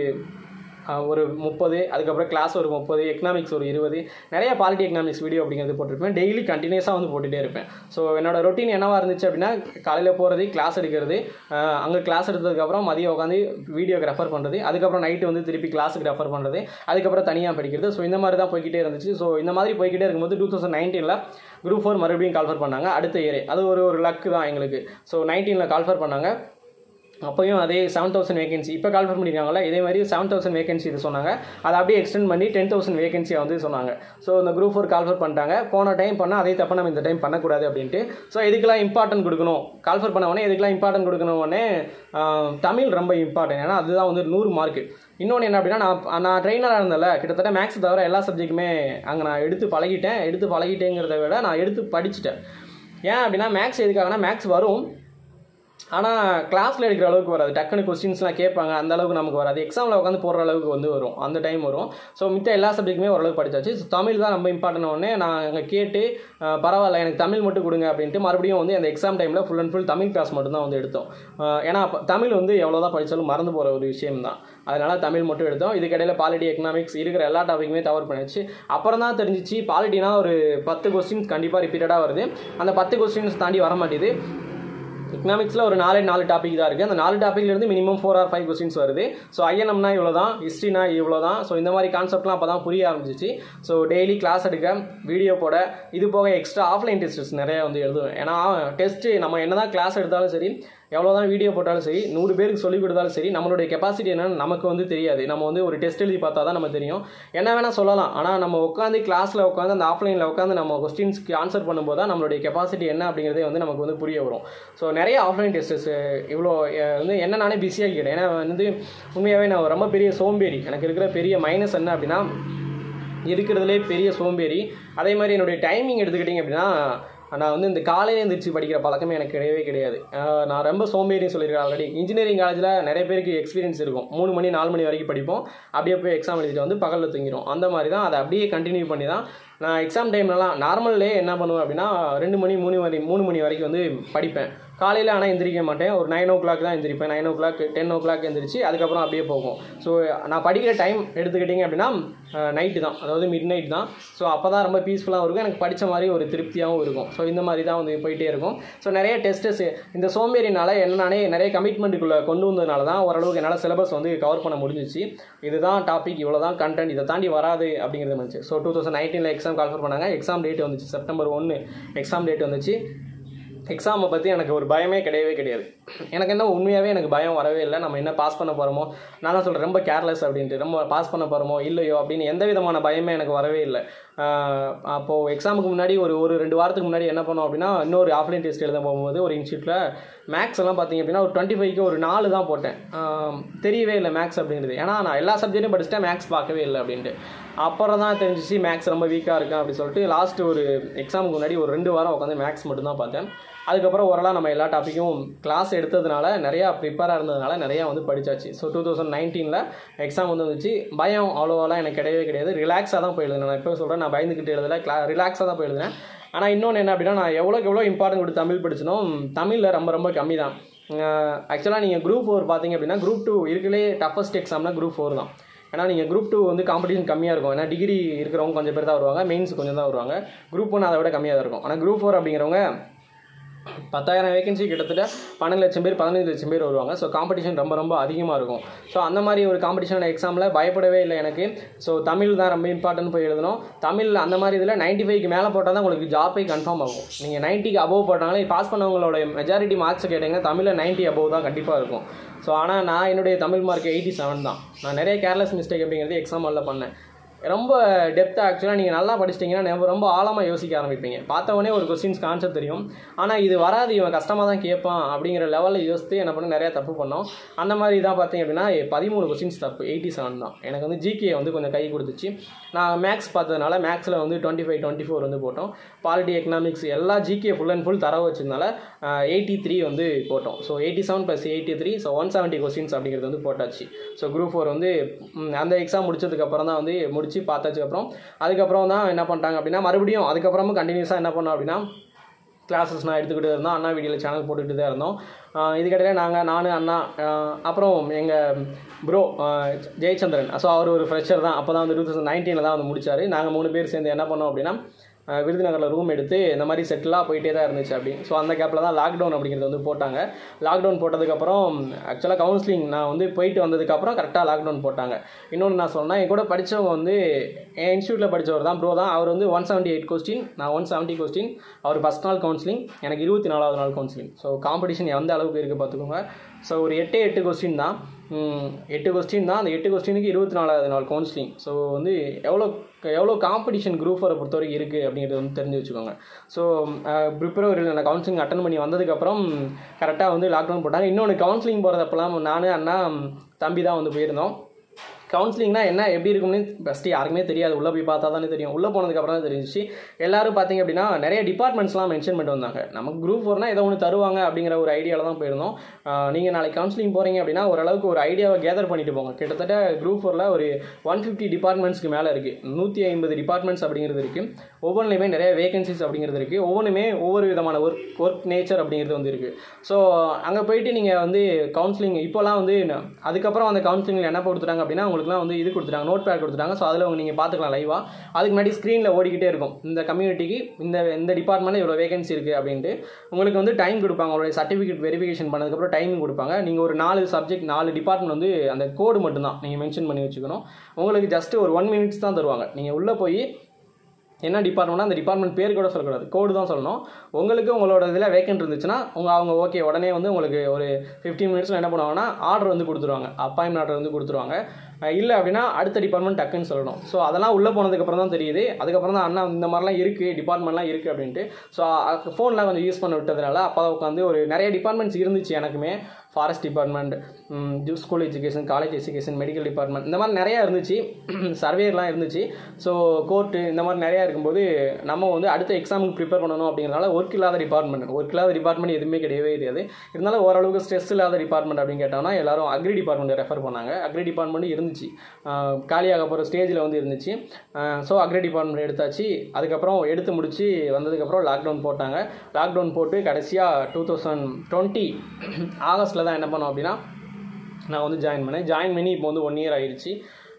S1: ஆஹ் ஒரு முப்பது அதுக்கப்புறம் கிளாஸ் ஒரு முப்பது எக்கனாமிக்ஸ் ஒரு இருபது நிறைய பாலிட்டி எக்கனாமிக்ஸ் வீடியோ அப்படிங்கிறது போட்டிருப்பேன் டெய்லி கண்டினியூஸாக வந்து போட்டுகிட்டே இருப்பேன் ஸோ என்னோட ரொட்டீன் என்னவா இருந்துச்சு அப்படின்னா காலையில் போகிறது கிளாஸ் எடுக்கிறது அங்கே கிளாஸ் எடுத்ததுக்கப்புறம் மதியம் உட்காந்து வீடியோக்கு ரெஃபர் பண்ணுறது அதுக்கப்புறம் நைட்டு வந்து திருப்பி கிளாஸுக்கு ரெஃபர் பண்ணுறது அதுக்கப்புறம் தனியாக படிக்கிறது ஸோ இந்த மாதிரி தான் போய்கிட்டே இருந்துச்சு ஸோ இந்த மாதிரி போய்கிட்டே இருக்கும்போது டூ தௌசண்ட் நைன்டீனில் குரூப் ஃபோர் மறுபடியும் கால்ஃபர் பண்ணாங்க அடுத்த இயரே அது ஒரு ஒரு லக்கு தான் எங்களுக்கு ஸோ நைன்டீனில் கால்ஃபர் பண்ணாங்க அப்போயும் அதே செவன் தௌசண்ட் வேகன்சி இப்போ கால்ஃபர் பண்ணியிருக்காங்களா இதே மாதிரி செவன் தௌசண்ட் வேகன்சி இது சொன்னாங்க அதை அப்படியே எக்ஸ்டெண்ட் பண்ணி டென் தௌசண்ட் வேகன்சியை வந்து சொன்னாங்க ஸோ இந்த குரூப் ஃபோர் கால்ஃபர் பண்ணிட்டாங்க போன டைம் பண்ணால் அதே தப்ப நம்ம இந்த டைம் பண்ணக்கூடாது அப்படின்ட்டு ஸோ இதுக்கெல்லாம் இம்பார்ட்டன்ட் கொடுக்கணும் கால்ஃபர் பண்ண உடனே இதுக்கெல்லாம் இம்பார்ட்டன்ட் கொடுக்கணும் உடனே ஆஹ், தமிழ் ரொம்ப இம்பார்ட்டன்ட் ஏன்னா அதுதான் வந்து நூறு மார்க்கு இன்னொன்று என்ன அப்படின்னா நான் நான் ட்ரெயினராக இருந்தேன்ல கிட்டத்தட்ட மேக்ஸ் தவிர எல்லா சப்ஜெக்ட்டுமே அங்கே நான் எடுத்து பழகிட்டேன் எடுத்து பழகிட்டேங்கிறத விட நான் எடுத்து படிச்சுட்டேன் ஏன் அப்படின்னா மேக்ஸ் எதுக்காகனா மேக்ஸ் வரும் ஆனால் கிளாஸில் எடுக்கிற அளவுக்கு வராது டக்குனு கொஸ்டின்ஸ்லாம் கேட்பாங்க அந்த அளவுக்கு நமக்கு வராது எக்ஸாமில் உட்காந்து போடுற அளவுக்கு வந்து வரும் அந்த டைம் வரும் ஸோ மித்த எல்லா சப்ஜெக்ட்டுமே ஓரளவுக்கு படிச்சாச்சு ஸோ தமிழ் தான் ரொம்ப இம்பார்ட்டன்ட் உடனே நான் அங்கே கேட்டு அஹ், பரவாயில்ல எனக்கு தமிழ் மட்டும் கொடுங்க அப்படின்ட்டு மறுபடியும் வந்து அந்த எக்ஸாம் டைமில் full and full Tamil class மட்டும் தான் வந்து எடுத்தோம் அஹ், ஏன்னா அப்ப தமிழ் வந்து எவ்வளோ தான் படித்தாலும் மறந்து போகிற ஒரு விஷயம் தான் அதனால் தமிழ் மட்டும் எடுத்தோம் இதுக்கிடையில் பாலிட்டி எக்கனாமிக்ஸ் இருக்கிற எல்லா டாப்பிக்குமே கவர் பண்ணிச்சு அப்புறம் தான் தெரிஞ்சிச்சு பாலிட்டினா ஒரு பத்து கொஸ்டின்ஸ் கண்டிப்பாக ரிப்பீட்டடாக வருது அந்த பத்து கொஸ்டின்ஸ் தாண்டி வர மாட்டேது எக்கனாமிக்ஸில் ஒரு நாலே நாலு டாபிக் தான் இருக்குது அந்த நாலு டாப்பிக்லேருந்து minimum four or five questions வருது ஸோ ஐஎன்எம்னா இவ்வளோ தான் ஹிஸ்ட்ரினா இவ்வளோ தான் ஸோ இந்த மாதிரி கான்செப்ட்லாம் அப்போ தான் புரிய ஆரம்பிச்சிச்சு ஸோ டெய்லி கிளாஸ் எடுக்க வீடியோ போட இது போக எக்ஸ்ட்ரா ஆஃப்லைன் டெஸ்ட்ஸ் நிறைய வந்து எழுதுவேன் ஏன்னா டெஸ்ட்டு நம்ம என்ன தான் கிளாஸ் எடுத்தாலும் சரி எவ்வளோ தான் வீடியோ போட்டாலும் சரி நூறு பேருக்கு சொல்லிக் கொடுத்தாலும் சரி நம்மளுடைய கெப்பாசிட்டி என்னன்னு நமக்கு வந்து தெரியாது நம்ம வந்து ஒரு டெஸ்ட் எழுதி பார்த்தா தான் நம்ம தெரியும் என்ன வேணால் சொல்லலாம் ஆனால் நம்ம உட்காந்து கிளாஸில் உட்காந்து அந்த ஆஃப்லைனில் உட்காந்து நம்ம கொஸ்டின்ஸ்க்கு ஆன்சர் பண்ணும்போது தான் நம்மளுடைய கெப்பாசிட்டி என்ன அப்படிங்கிறதே வந்து நமக்கு வந்து புரிய வரும் ஸோ நிறைய ஆஃப்லைன் டெஸ்டஸ் இவ்வளோ அஹ், வந்து என்ன நானே பிஸியாக கேட்டேன் ஏன்னா வந்து உண்மையாகவே நான் ரொம்ப பெரிய சோம்பேறி எனக்கு இருக்கிற பெரிய மைனஸ் என்ன அப்படின்னா இருக்கிறதுலே பெரிய சோம்பேறி அதே மாதிரி என்னுடைய டைமிங் எடுத்துக்கிட்டிங்க அப்படின்னா நான் வந்து இந்த காலையில எழுந்திரிச்சு படிக்கிற பழக்கமே எனக்கு கிடையவே கிடையாது ஆஹ் நான் ரொம்ப சோம்பேறின்னு சொல்லியிருக்கேன் ஆல்ரெடி இன்ஜினியரிங் காலேஜில் நிறைய பேருக்கு எக்ஸ்பீரியன்ஸ் இருக்கும் மூணு மணி நாலு மணி வரைக்கும் படிப்போம் அப்படியே போய் எக்ஸாம் எழுதிட்டு வந்து பகலில் தூங்கிடும் அந்த மாதிரி தான் அதை அப்படியே கண்டினியூ பண்ணி தான் நான் எக்ஸாம் டைம்லலாம் நார்மல்லே என்ன பண்ணுவேன் அப்படின்னா ரெண்டு மணி மூணு மணி மூணு மணி வரைக்கும் வந்து படிப்பேன் காலையில் ஆனால் எந்திரிக்க மாட்டேன் ஒரு நைன் ஓ கிளாக் தான் எந்திரிப்பேன் nine o'clock ten o'clock எந்திரிச்சு அதுக்கப்புறம் அப்படியே போகும் ஸோ நான் படிக்கிற டைம் எடுத்துக்கிட்டிங்க அப்படின்னா நைட்டு தான் அதாவது மிட் நைட் தான் ஸோ அப்போ தான் ரொம்ப பீஸ்ஃபுல்லாகவும் இருக்கும் எனக்கு படித்த மாதிரி ஒரு திருப்தியாகவும் இருக்கும் ஸோ இந்த மாதிரி தான் வந்து போயிட்டே இருக்கும் ஸோ நிறைய டெஸ்ட்டஸ் இந்த சோம்பேறினால என்ன நானே நிறைய கமிட்மெண்ட்டுக்குள்ளே கொண்டு வந்ததுனால தான் ஓரளவுக்கு என்னால் சிலபஸ் வந்து கவர் பண்ண முடிஞ்சிச்சு இதுதான் டாபிக் இவ்வளோ தான் கண்டென்ட் இதை தாண்டி வராது அப்படிங்கிறது வந்துச்சு ஸோ டூ தௌசண்ட் நைன்டீனில் எக்ஸாம் கால்ஃபர் பண்ணாங்க எக்ஸாம் டேட் வந்துச்சு செப்டம்பர் ஒன்று எக்ஸாம் டேட் வந்துச்சு எக்ஸாமை பற்றி எனக்கு ஒரு பயமே கிடையவே கிடையாது எனக்கு என்ன உண்மையாகவே எனக்கு பயம் வரவே இல்லை நம்ம என்ன பாஸ் பண்ண போகிறோமோ நான் தான் சொல்கிறேன் ரொம்ப கேர்லெஸ் அப்படின்ட்டு ரொம்ப பாஸ் பண்ண போகிறோமோ இல்லையோ அப்படின்னு எந்த விதமான பயமே எனக்கு வரவே இல்லை ஆஹ் அப்போது எக்ஸாமுக்கு முன்னாடி ஒரு ஒரு ரெண்டு வாரத்துக்கு முன்னாடி என்ன பண்ணோம் அப்படின்னா இன்னொரு ஆஃப்லைன் டெஸ்ட் எழுத போகும்போது ஒரு இன்ஸ்டியூட்டில் மேக்ஸ் எல்லாம் பார்த்தீங்க அப்படின்னா ஒரு டுவெண்ட்டி ஃபைவ்க்கு ஒரு நாலு தான் போட்டேன் ஆஹ் தெரியவே இல்லை மேக்ஸ் அப்படின்றது ஏன்னா நான் எல்லா சப்ஜெக்ட்டும் படிச்சுட்டேன் மேக்ஸ் பார்க்கவே இல்லை அப்படின்ட்டு அப்புறம் தான் தெரிஞ்சிச்சு மேக்ஸ் ரொம்ப வீக்காக இருக்கேன் அப்படின்னு சொல்லிட்டு லாஸ்ட் ஒரு எக்ஸாமுக்கு முன்னாடி ஒரு ரெண்டு வாரம் உட்காந்து மேக்ஸ் மட்டும் தான் பார்த்தேன் அதுக்கப்புறம் ஓரளவு நம்ம எல்லா டாப்பிக்கும் கிளாஸ் எடுத்ததுனால நிறையா ப்ரிப்பேராக இருந்ததுனால நிறையா வந்து படிச்சாச்சு ஸோ டூ தௌசண்ட் நைன்டீனில் எக்ஸாம் வந்து வந்துச்சு பயம் அவ்வளோவெல்லாம் எனக்கு கிடையவே கிடையாது ரிலாக்ஸாக தான் போய் எழுதினேன் நான் இப்போ சொல்கிறேன் நான் பயந்துக்கிட்டு எழுதலை கிளா ரிலாக்ஸாக தான் போய் எழுதினேன் ஆனால் இன்னொன்று என்ன அப்படின்னா நான் எவ்வளோக்கு எவ்வளோ இம்பார்ட்டன்ட் கொடுத்து தமிழ் படிச்சனோ தமிழில் ரொம்ப ரொம்ப கம்மி தான் ஆக்சுவலாக நீங்கள் குரூப் ஃபோர் பார்த்தீங்க அப்படின்னா குரூப் டூ இருக்கலே டஃபஸ்ட் எக்ஸாம்னா குரூப் ஃபோர் தான் ஏன்னா நீங்கள் குரூப் டூ வந்து காம்படிஷன் கம்மியாக இருக்கும் ஏன்னா டிகிரி இருக்கிறவங்க கொஞ்சம் பேர் தான் வருவாங்க மெயின்ஸ் கொஞ்சம் தான் வருவாங்க குரூப் ஒன் அதை விட கம்மியாக தான் இருக்கும் ஆனால் குரூப் ஃபோர் அப்படிங்கிறவங்க பத்தாயிரம் வேகன்சி கிட்டத்தட்ட பன்னெண்டு லட்சம் பேர் பதினஞ்சு லட்சம் பேர் வருவாங்க ஸோ காம்படிஷன் ரொம்ப ரொம்ப அதிகமாக இருக்கும் ஸோ அந்த மாதிரி ஒரு காம்படிஷன் எக்ஸாமில் பயப்படவே இல்லை எனக்கு ஸோ தமிழ் தான் ரொம்ப இம்பார்ட்டன்ட் போய் எழுதணும் தமிழ் அந்த மாதிரி இதில் நைன்ட்டி ஃபைவ்க்கு மேலே போட்டால் தான் உங்களுக்கு ஜாப்பே கன்ஃபார்ம் ஆகும் நீங்கள் நைன்ட்டிக்கு அபோவ் போட்டாங்களே பாஸ் பண்ணவங்களோட மெஜாரிட்டி மார்க்ஸ் கேட்டிங்கன்னா தமிழில் நைன்ட்டி அபோவ் தான் கண்டிப்பாக இருக்கும் ஸோ ஆனால் நான் என்னுடைய தமிழ் மார்க் எயிட்டி செவன் தான் நான் நிறைய கேர்லெஸ் மிஸ்டேக் அப்படிங்கிறது எக்ஸாம் ஹாலில் பண்ணேன் ரொம்ப டெப்த்தாக ஆக்சுவலாக நீங்கள் நல்லா படிச்சிட்டிங்கன்னா ரொம்ப ரொம்ப ஆழமாக யோசிக்க ஆரம்பிப்பீங்க பார்த்த உடனே ஒரு கொஸ்டின்ஸ் கான்செப்ட் தெரியும் ஆனால் இது வராது இவன் கஷ்டமாக தான் கேட்பான் அப்படிங்கிற லெவலில் யோசித்து என்ன பண்ண நிறையா தப்பு பண்ணோம் அந்த மாதிரி தான் பார்த்தீங்க அப்படின்னா பதிமூணு கொஸ்டின்ஸ் தப்பு எயிட்டி செவன் தான் எனக்கு வந்து ஜிகே வந்து கொஞ்சம் கை கொடுத்துச்சு நான் மேக்ஸ் பார்த்ததுனால மேக்ஸில் வந்து டுவெண்ட்டி ஃபைவ் டுவெண்ட்டி ஃபோர் வந்து போட்டோம் பாலிட்டி எக்கனாமிக்ஸ் எல்லா ஜிகே ஃபுல் அண்ட் ஃபுல் தர வச்சதுனால எயிட்டி த்ரீ வந்து போட்டோம் so eighty seven plus eighty three so one seventy questions அப்படிங்கிறது வந்து போட்டாச்சு ஸோ குரூப் ஃபோர் வந்து ம், அந்த எக்ஸாம் முடிச்சதுக்கப்புறம் தான் வந்து முடிச்சு பார்த்தாச்சுக்கப்புறம் அதுக்கப்புறம் தான் என்ன பண்ணிட்டாங்க அப்படின்னா மறுபடியும் அதுக்கப்புறமும் கண்டினியூஸாக என்ன பண்ணோம் அப்படின்னா கிளாஸஸ் நான் எடுத்துக்கிட்டு இருந்தோம் அண்ணா வீடியோவில் சேனல் போட்டுக்கிட்டு தான் இருந்தோம் ஆஹ் இதுக்கிடையில நாங்கள் நான் அண்ணா ஆஹ் அப்புறம் எங்கள் ப்ரோ ஜெயச்சந்திரன் ஸோ அவர் ஒரு ஃப்ரெஷர் தான் அப்போ தான் வந்து டூ தௌசண்ட் நைன்டீனில் தான் வந்து முடிச்சார் நாங்கள் மூணு பேர் சேர்ந்து என்ன பண்ணோம் அப்படின்னா ஆஹ் விருதுநகரில் ரூம் எடுத்து இந்த மாதிரி செட்டிலாக போயிட்டே தான் இருந்துச்சு அப்படி ஸோ அந்த கேப்பில் தான் லாக்டவுன் அப்படிங்கிறது வந்து போட்டாங்க லாக்டவுன் போட்டதுக்கப்புறம் ஆக்சுவலாக கவுன்சிலிங் நான் வந்து போயிட்டு வந்ததுக்கப்புறம் கரெக்டாக லாக்டவுன் போட்டாங்க இன்னொன்று நான் சொன்னேன் என் கூட படித்தவங்க வந்து என் இன்ஸ்டியூட்டில் படித்தவர் தான் ப்ரோ தான் அவர் வந்து ஒன் செவன்ட்டி எயிட் கொஸ்டின் நான் ஒன் செவன்ட்டி கொஸ்டின் அவர் ஃபஸ்ட் நாள் கவுன்சிலிங் எனக்கு இருபத்தி நாலாவது நாள் கவுன்சிலிங் ஸோ காம்படிஷன் எந்த அளவுக்கு இருக்குது பார்த்துக்கோங்க ஸோ ஒரு எட்டே எட்டு கொஸ்டின் தான் ம், எட்டு கொஸ்டின் தான் அந்த எட்டு கொஸ்டினுக்கு இருபத்தி நாலாவது நாள் கவுன்சிலிங் ஸோ வந்து எவ்வளோ எவ்வளோ காம்படிஷன் குரூப் ஃபோரை பொறுத்த வரைக்கும் இருக்குது அப்படிங்கிறது வந்து தெரிஞ்சு வச்சுக்கோங்க ஸோ பிப்ரவரியில் நான் கவுன்சிலிங் அட்டன் பண்ணி வந்ததுக்கப்புறம் கரெக்டாக வந்து லாக்டவுன் போட்டாங்க இன்னொன்று கவுன்சிலிங் போகிறதப்பெல்லாம் நான் அண்ணா தம்பி தான் வந்து போயிருந்தோம் கவுன்சிலிங்னா என்ன எப்படி இருக்கும்னு ஃபஸ்ட்டு யாருக்குமே தெரியாது உள்ளே போய் பார்த்தா தானே தெரியும் உள்ளே போனதுக்கப்புறம் தான் தெரிஞ்சிச்சு எல்லாரும் பார்த்தீங்க அப்படின்னா நிறைய டிபார்ட்மெண்ட்ஸ்லாம் மென்ஷன் பண்ணிட்டு வந்தாங்க நமக்கு குரூப் ஃபோர்னா ஏதோ ஒன்று தருவாங்க அப்படிங்கிற ஒரு ஐடியாவில் தான் போயிருந்தோம் நீங்கள் நாளைக்கு கவுன்சிலிங் போகிறீங்க அப்படின்னா ஓரளவுக்கு ஒரு ஐடியாவை கேதர் பண்ணிட்டு போங்க கிட்டத்தட்ட குரூப் ஃபோரில் ஒரு ஒன் ஃபிஃப்டி டிபார்ட்மெண்ட்ஸ்க்கு மேலே இருக்குது நூற்றி ஐம்பது டிபார்ட்மெண்ட்ஸ் அப்படிங்கிறது இருக்குது ஒவ்வொன்றுலையுமே நிறைய வேகன்சிஸ் அப்படிங்கிறது இருக்குது ஒவ்வொன்றுமே ஒவ்வொரு விதமான ஒர்க் ஒர்க் நேச்சர் அப்படிங்கிறது வந்து இருக்குது ஸோ அங்கே போயிட்டு நீங்கள் வந்து கவுன்சிலிங் இப்போலாம் வந்து ந- அதுக்கப்புறம் அந்த கவுன்சிலிங்கில் என்ன கொடுத்துட்டாங்க அப்படின்னா உங்களுக்கு உங்களுக்குலாம் வந்து இது கொடுத்துட்டாங்க நோட் பேட் கொடுத்துட்டாங்க ஸோ அதில் நீங்கள் பார்த்துக்கலாம் லைவாக அதுக்கு முன்னாடி ஸ்க்ரீனில் ஓடிக்கிட்டே இருக்கும் இந்த கம்யூனிட்டிக்கு இந்த இந்த டிபார்ட்மெண்ட்டில் இவ்வளோ வேகன்சி இருக்குது அப்படின்ட்டு உங்களுக்கு வந்து டைம் கொடுப்பாங்க உங்களுடைய சர்டிஃபிகேட் வெரிஃபிகேஷன் பண்ணதுக்கப்புறம் டைமிங் கொடுப்பாங்க நீங்கள் ஒரு நாலு சப்ஜெக்ட் நாலு டிபார்ட்மெண்ட் வந்து அந்த கோடு மட்டும்தான் நீங்கள் மென்ஷன் பண்ணி வச்சுக்கணும் உங்களுக்கு ஜஸ்ட் ஒரு ஒன் மினிட்ஸ் தான் தருவாங்க நீங்கள் உள்ளே போய் என்ன டிபார்ட்மெண்ட்னா அந்த டிபார்ட்மெண்ட் பேர் கூட சொல்லக்கூடாது கோடு தான் சொல்லணும் உங்களுக்கு உங்களோட இதில் வேக்கன்ட் இருந்துச்சுன்னா உங்கள் அவங்க ஓகே உடனே வந்து உங்களுக்கு ஒரு ஃபிஃப்டீன் மினிட்ஸில் என்ன பண்ணுவாங்கன்னா ஆர்டர் வந்து கொடுத்துருவாங்க அப்பாயின்மெண்ட் ஆர்டர் வந்து கொடுத்துருவாங்க அஹ் இல்லை அப்படின்னா அடுத்த டிபார்ட்மெண்ட் டக்குன்னு சொல்லணும் ஸோ அதெல்லாம் உள்ளே போனதுக்கப்புறம் தான் தெரியுது அதுக்கப்புறம் தான் அண்ணா இந்த மாதிரிலாம் இருக்குது டிபார்ட்மெண்ட்லாம் இருக்குது அப்படின்ட்டு ஸோ ஃபோன்லாம் கொஞ்சம் யூஸ் பண்ண விட்டதுனால அப்போ உட்காந்து ஒரு நிறைய டிபார்ட்மெண்ட்ஸ் இருந்துச்சு எனக்குமே forest department school education college education medical department இந்த மாதிரி நிறையா இருந்துச்சு சர்வேலாம் இருந்துச்சு ஸோ கோர்ட்டு இந்த மாதிரி நிறையா இருக்கும்போது நம்ம வந்து அடுத்த எக்ஸாமுக்கு ப்ரிப்பேர் பண்ணணும் அப்படிங்கிறனால ஒர்க் இல்லாத டிபார்ட்மெண்ட் ஒர்க் இல்லாத டிபார்ட்மெண்ட் எதுவுமே கிடையவே கிடையாது இருந்தாலும் ஓரளவுக்கு ஸ்ட்ரெஸ் இல்லாத டிபார்ட்மெண்ட் அப்படின்னு கேட்டோம்னா எல்லாரும் அக்ரி டிபார்ட்மெண்ட் ரெஃபர் பண்ணாங்க அக்ரி டிபார்ட்மெண்ட் இருந்துச்சு ஆஹ் காலியாக போகிற ஸ்டேஜில் வந்து இருந்துச்சு ஸோ அக்ரி டிபார்ட்மெண்ட் எடுத்தாச்சு அதுக்கப்புறம் எடுத்து முடிச்சு வந்ததுக்கப்புறம் லாக்டவுன் போட்டாங்க லாக்டவுன் போட்டு கடைசியாக டூ தௌசண்ட் டுவெண்ட்டி ஆகஸ்ட்டில் தான் என்ன பண்ணோம் அப்படின்னா நான் வந்து ஜாயின் பண்ணேன் ஜாயின் பண்ணி இப்போ வந்து ஒன் இயர் ஆயிடுச்சு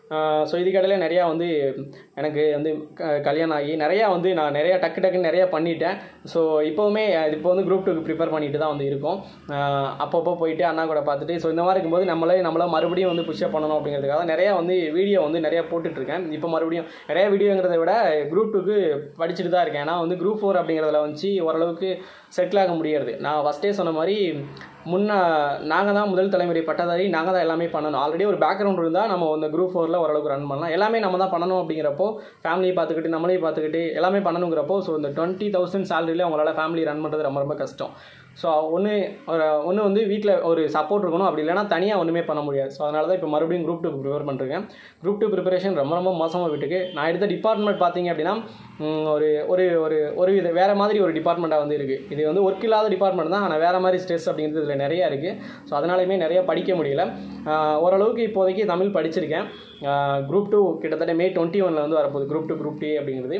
S1: ஸோ இதுக்கடையில நிறையா வந்து எனக்கு வந்து க- கல்யாணம் ஆகி நிறையா வந்து நான் நிறையா டக்கு டக்குன்னு நிறையா பண்ணிட்டேன் ஸோ இப்போவுமே இப்போ வந்து குரூப் டூக்கு ப்ரிப்பேர் பண்ணிட்டு தான் வந்து இருக்கோம் ஆஹ் அப்பப்போ போயிட்டு அண்ணா கூட பார்த்துட்டு ஸோ இந்த மாதிரி இருக்கும்போது நம்மளே நம்மள மறுபடியும் வந்து புஷ்அப் பண்ணணும் அப்படிங்கிறதுக்காக நிறையா வந்து வீடியோ வந்து நிறையா போட்டுட்ருக்கேன் இப்போ மறுபடியும் நிறையா வீடியோங்கிறத விட குரூப் டூக்கு படிச்சுட்டு தான் இருக்கேன் ஏன்னா வந்து குரூப் ஃபோர் அப்படிங்கிறதுல வந்து ஓரளவுக்கு செட்டில் ஆக முடியாது நான் ஃபஸ்ட்டே சொன்ன மாதிரி முன்ன நாங்கள் தான் முதல் தலைமுறை பட்டதாரி நாங்கள் தான் எல்லாமே பண்ணணும் ஆல்ரெடி ஒரு பேக்ரவுண்ட் இருந்தால் நம்ம இந்த குரூப் ஃபோரில் ஓரளவுக்கு ரன் பண்ணலாம் எல்லாமே நம்ம தான் பண்ணணும் அப்படிங்கிறப்போ ஃபேமிலியை பார்த்துக்கிட்டு நம்மளே பார்த்துக்கிட்டு எல்லாமே பண்ணணுங்கிறப்போ ஸோ இந்த டுவெண்ட்டி தௌசண்ட் சேலரியில் உங்களால் ஃபேமிலி ரன் பண்ணுறது ரொம்ப ரொம்ப கஷ்டம் ஸோ ஒன்று ஒரு ஒன்று வந்து வீட்டில் ஒரு சப்போர்ட் இருக்கணும் அப்படி இல்லைன்னா தனியாக ஒன்றுமே பண்ண முடியாது ஸோ அதனால தான் இப்போ மறுபடியும் குரூப் டூ ப்ரிப்பேர் பண்ணுறேன் குரூப் டூ ப்ரிப்பரேஷன் ரொம்ப ரொம்ப மோசமாக விட்டுக்கு நான் எடுத்த டிபார்ட்மெண்ட் பார்த்தீங்க அப்படின்னா ம், ஒரு ஒரு ஒரு ஒரு வித வேறு மாதிரி ஒரு டிபார்ட்மெண்ட்டாக வந்து இருக்குது இது வந்து ஒர்க் இல்லாத டிபார்ட்மெண்ட் தான் ஆனால் வேறு மாதிரி ஸ்ட்ரெஸ் அப்படிங்கிறது இதில் நிறையா இருக்குது ஸோ அதனாலையுமே நிறைய படிக்க முடியல ஆஹ் ஓரளவுக்கு இப்போதைக்கு தமிழ் படிச்சிருக்கேன் குரூப் டூ கிட்டத்தட்ட மே டுவெண்ட்டி ஒனில் வந்து வரப்போகுது குரூப் டூ குரூப் டி அப்படிங்கிறது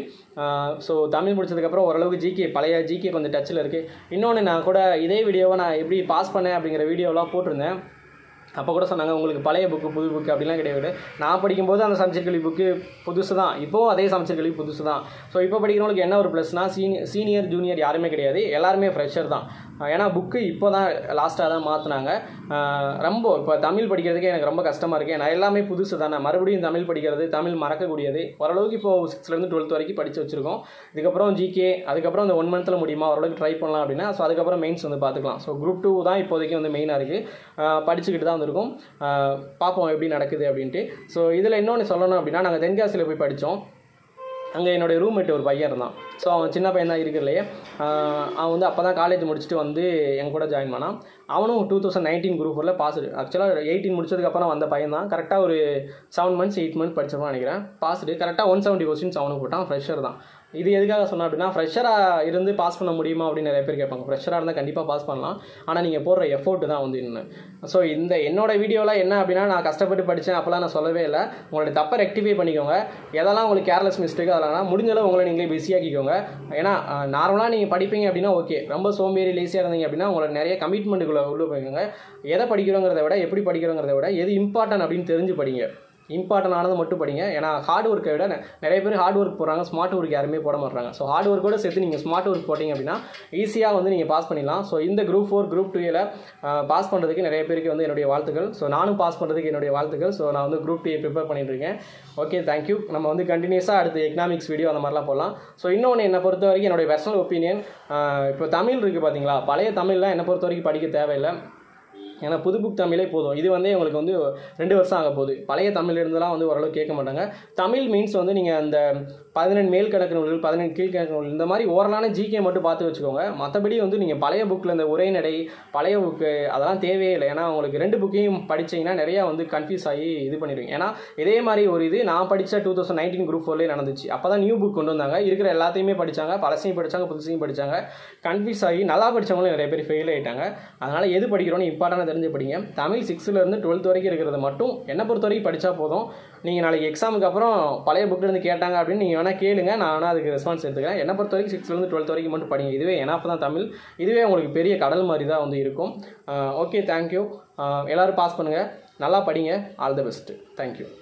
S1: ஸோ தமிழ் முடிச்சதுக்கப்புறம் ஓரளவுக்கு ஜிகே பழைய ஜிகே கொஞ்சம் டச்சில் இருக்குது இன்னொன்று நான் கூட இதே வீடியோவை நான் எப்படி பாஸ் பண்ணேன் அப்படிங்கிற வீடியோலாம் போட்டிருந்தேன் அப்போ கூட சொன்னாங்க உங்களுக்கு பழைய புக்கு புது புக்கு அப்படிலாம் கிடையாது நான் படிக்கும்போது அந்த சமச்சீர் கல்வி புக்கு புதுசு தான் இப்போவும் அதே சமச்சீர் கல்வி புதுசு தான் ஸோ இப்போ படிக்கிறவங்களுக்கு என்ன ஒரு ப்ளஸ்னா சீனியர் சீனியர் ஜூனியர் யாருமே கிடையாது எல்லாருமே ஃப்ரெஷர் தான் அஹ் ஏன்னா புக்கு இப்போ தான் லாஸ்ட்டாக தான் மாற்றினாங்க ரொம்ப இப்போ தமிழ் படிக்கிறதுக்கே எனக்கு ரொம்ப கஷ்டமாக இருக்குது நான் எல்லாமே புதுசு தானே மறுபடியும் தமிழ் படிக்கிறது தமிழ் மறக்கக்கூடியது ஓரளவுக்கு இப்போ சிக்ஸ்த்லேருந்து டுவெல்த் வரைக்கும் படித்து வச்சுருக்கோம் இதுக்கப்புறம் ஜிகே அதுக்கப்புறம் இந்த ஒன் மந்த்தில் முடியுமா ஓரளவுக்கு ட்ரை பண்ணலாம் அப்படின்னா ஸோ அதுக்கப்புறம் மெயின்ஸ் வந்து பார்த்துக்கலாம் ஸோ குரூப் டூ தான் இப்போதைக்கு வந்து மெயினாக இருக்குது படிச்சுக்கிட்டு தான் வந்திருக்கோம் அஹ் பார்ப்போம் எப்படி நடக்குது அப்படின்ட்டு ஸோ இதில் இன்னொன்று சொல்லணும் அப்படின்னா நாங்கள் தென்காசியில் போய் படித்தோம் அங்கே என்னுடைய ரூம்மேட் ஒரு பையன் இருந்தான் ஸோ அவன் சின்ன பையன் தான் இருக்கிறலையே அவன் வந்து அப்போ தான் காலேஜ் முடிச்சுட்டு வந்து என் கூட ஜாயின் பண்ணான் அவனும் டூ தௌசண்ட் நைன்டீன் குரூப் ஃபோரில் பாஸ்டு ஆக்சுவலாக எயிட்டீன் முடிச்சதுக்கப்புறம் வந்த பையன் தான் கரெக்டாக ஒரு செவன் மந்த்ஸ் எயிட் மந்த்ஸ் படிச்சிருப்பான்னு நினைக்கிறேன் பாஸ்டு கரெக்டாக ஒன் செவன்ட்டி கொஸ்டின்ஸ் அவனுக்கு போட்டான் ஃப்ரெஷர் தான் இது எதுக்காக சொன்னேன் அப்படின்னா ஃப்ரெஷராக இருந்து பாஸ் பண்ண முடியுமா அப்படின்னு நிறைய பேர் கேட்பாங்க ஃப்ரெஷராக இருந்தால் கண்டிப்பாக பாஸ் பண்ணலாம் ஆனால் நீங்கள் போடுற எஃபோர்ட் தான் வந்து இன்னும் ஸோ இந்த என்னோட வீடியோலாம் என்ன அப்படின்னா நான் கஷ்டப்பட்டு படித்தேன் அப்போலாம் நான் சொல்லவே இல்லை உங்களுடைய தப்பை ரெக்டிஃபை பண்ணிக்கோங்க எதெல்லாம் உங்களுக்கு கேர்லெஸ் மிஸ்டேக் அதெல்லாம் முடிஞ்ச அளவு உங்களை நீங்களே பிஸியாக்கிக்கோங்க ஏன்னா நார்மலாக நீங்கள் படிப்பீங்க அப்படின்னா ஓகே ரொம்ப சோம்பேறி லேசியாக இருந்தீங்க அப்படின்னா உங்களுக்கு நிறைய கமிட்மெண்ட்டுக்குள்ளே உள்ள போய்க்கோங்க எதை படிக்கிறோங்கிறத விட எப்படி படிக்கிறோங்கிறத விட எது இம்பார்ட்டன்ட் அப்படின்னு தெரிஞ்சு படிங்க இம்பார்ட்டன் ஆனது மட்டும் படிங்க ஏன்னா ஹார்ட் ஒர்க்கை விட நெ- நிறைய பேர் ஹார்ட் ஒர்க் போடுறாங்க ஸ்மார்ட் ஒர்க் யாருமே போட மாட்டாங்க ஸோ ஹார்ட் ஒர்க்கோட சேர்த்து நீங்கள் ஸ்மார்ட் ஒர்க் போட்டிங்க அப்படின்னா ஈஸியாக வந்து நீங்கள் பாஸ் பண்ணிடலாம் ஸோ இந்த குரூப் ஃபோர் குரூப் டூவில் பாஸ் பண்ணுறதுக்கு நிறைய பேருக்கு வந்து என்னுடைய வாழ்த்துக்கள் ஸோ நானும் பாஸ் பண்ணுறதுக்கு என்னுடைய வாழ்த்துக்கள் ஸோ நான் வந்து குரூப் டூ ப்ரிப்பேர் பண்ணிட்டு இருக்கேன் ஓகே தேங்க்யூ நம்ம வந்து கண்டினியூஸாக அடுத்து எக்கனாமிக்ஸ் வீடியோ அந்த மாதிரிலாம் போடலாம் ஸோ இன்னொன்று என்னை பொறுத்த வரைக்கும் என்னுடைய பர்சனல் ஒப்பீனியன் இப்போ தமிழ் இருக்குது பார்த்தீங்களா பழைய தமிழ்லாம் என்னை பொறுத்த வரைக்கும் படிக்க தேவையில்லை ஏன்னா புது புக் தமிழே போதும் இது வந்து உங்களுக்கு வந்து ரெண்டு வருஷம் ஆக போகுது பழைய தமிழ் இருந்தெல்லாம் வந்து ஓரளவு கேட்க மாட்டாங்க தமிழ் மீன்ஸ் வந்து நீங்கள் அந்த பதினெண்டு மேல் கணக்கு நூல்கள் பதினெண்டு கீழ்கணக்கு நூல் இந்த மாதிரி ஓரலான ஜிகே மட்டும் பார்த்து வச்சுக்கோங்க மற்றபடி வந்து நீங்கள் பழைய புக்கில் இந்த உரைநடை பழைய புக்கு அதெல்லாம் தேவையே இல்லை ஏன்னா உங்களுக்கு ரெண்டு புக்கையும் படிச்சீங்கன்னா நிறையா வந்து கன்ஃபியூஸ் ஆகி இது பண்ணிடுவீங்க ஏன்னா இதே மாதிரி ஒரு இது நான் படித்த டூ தௌசண்ட் நைன்டீன் குரூப் ஃபோர்லேயே நடந்துச்சு அப்போ தான் நியூ புக் கொண்டு வந்தாங்க இருக்கிற எல்லாத்தையுமே படித்தாங்க பழசையும் படித்தாங்க புதுசையும் படித்தாங்க கன்ஃபியூஸ் ஆகி நல்லா படித்தவங்களும் நிறைய பேர் ஃபெயில் ஆகிட்டாங்க அதனால் எது படிக்கிறோன்னு இம்பார்ட்டண்டாக தெரிஞ்சு படிங்க தமிழ் சிக்ஸ்த்துலேருந்து டுவெல்த் வரைக்கும் இருக்கிறத மட்டும் என்னை பொறுத்த வரைக்கும் படித்தா போதும் நீங்கள் நாளைக்கு எக்ஸாமுக்கு அப்புறம் பழைய புக்லேருந்து கேட்டாங்க அப்படின்னு நீங்கள் வேணால் கேளுங்க நான் வேணால் அதுக்கு ரெஸ்பான்ஸ் எடுத்துக்கிறேன் என்னை பொறுத்த வரைக்கும் சிக்ஸ்த்லேருந்து டுவெல்த் வரைக்கும் மட்டும் படிங்க இதுவே எனாஃப் தான் தமிழ் இதுவே உங்களுக்கு பெரிய கடல் மாதிரி தான் வந்து இருக்கும் ஓகே தேங்க்யூ எல்லோரும் பாஸ் பண்ணுங்கள் நல்லா படிங்க ஆல் தி பெஸ்ட்டு தேங்க்யூ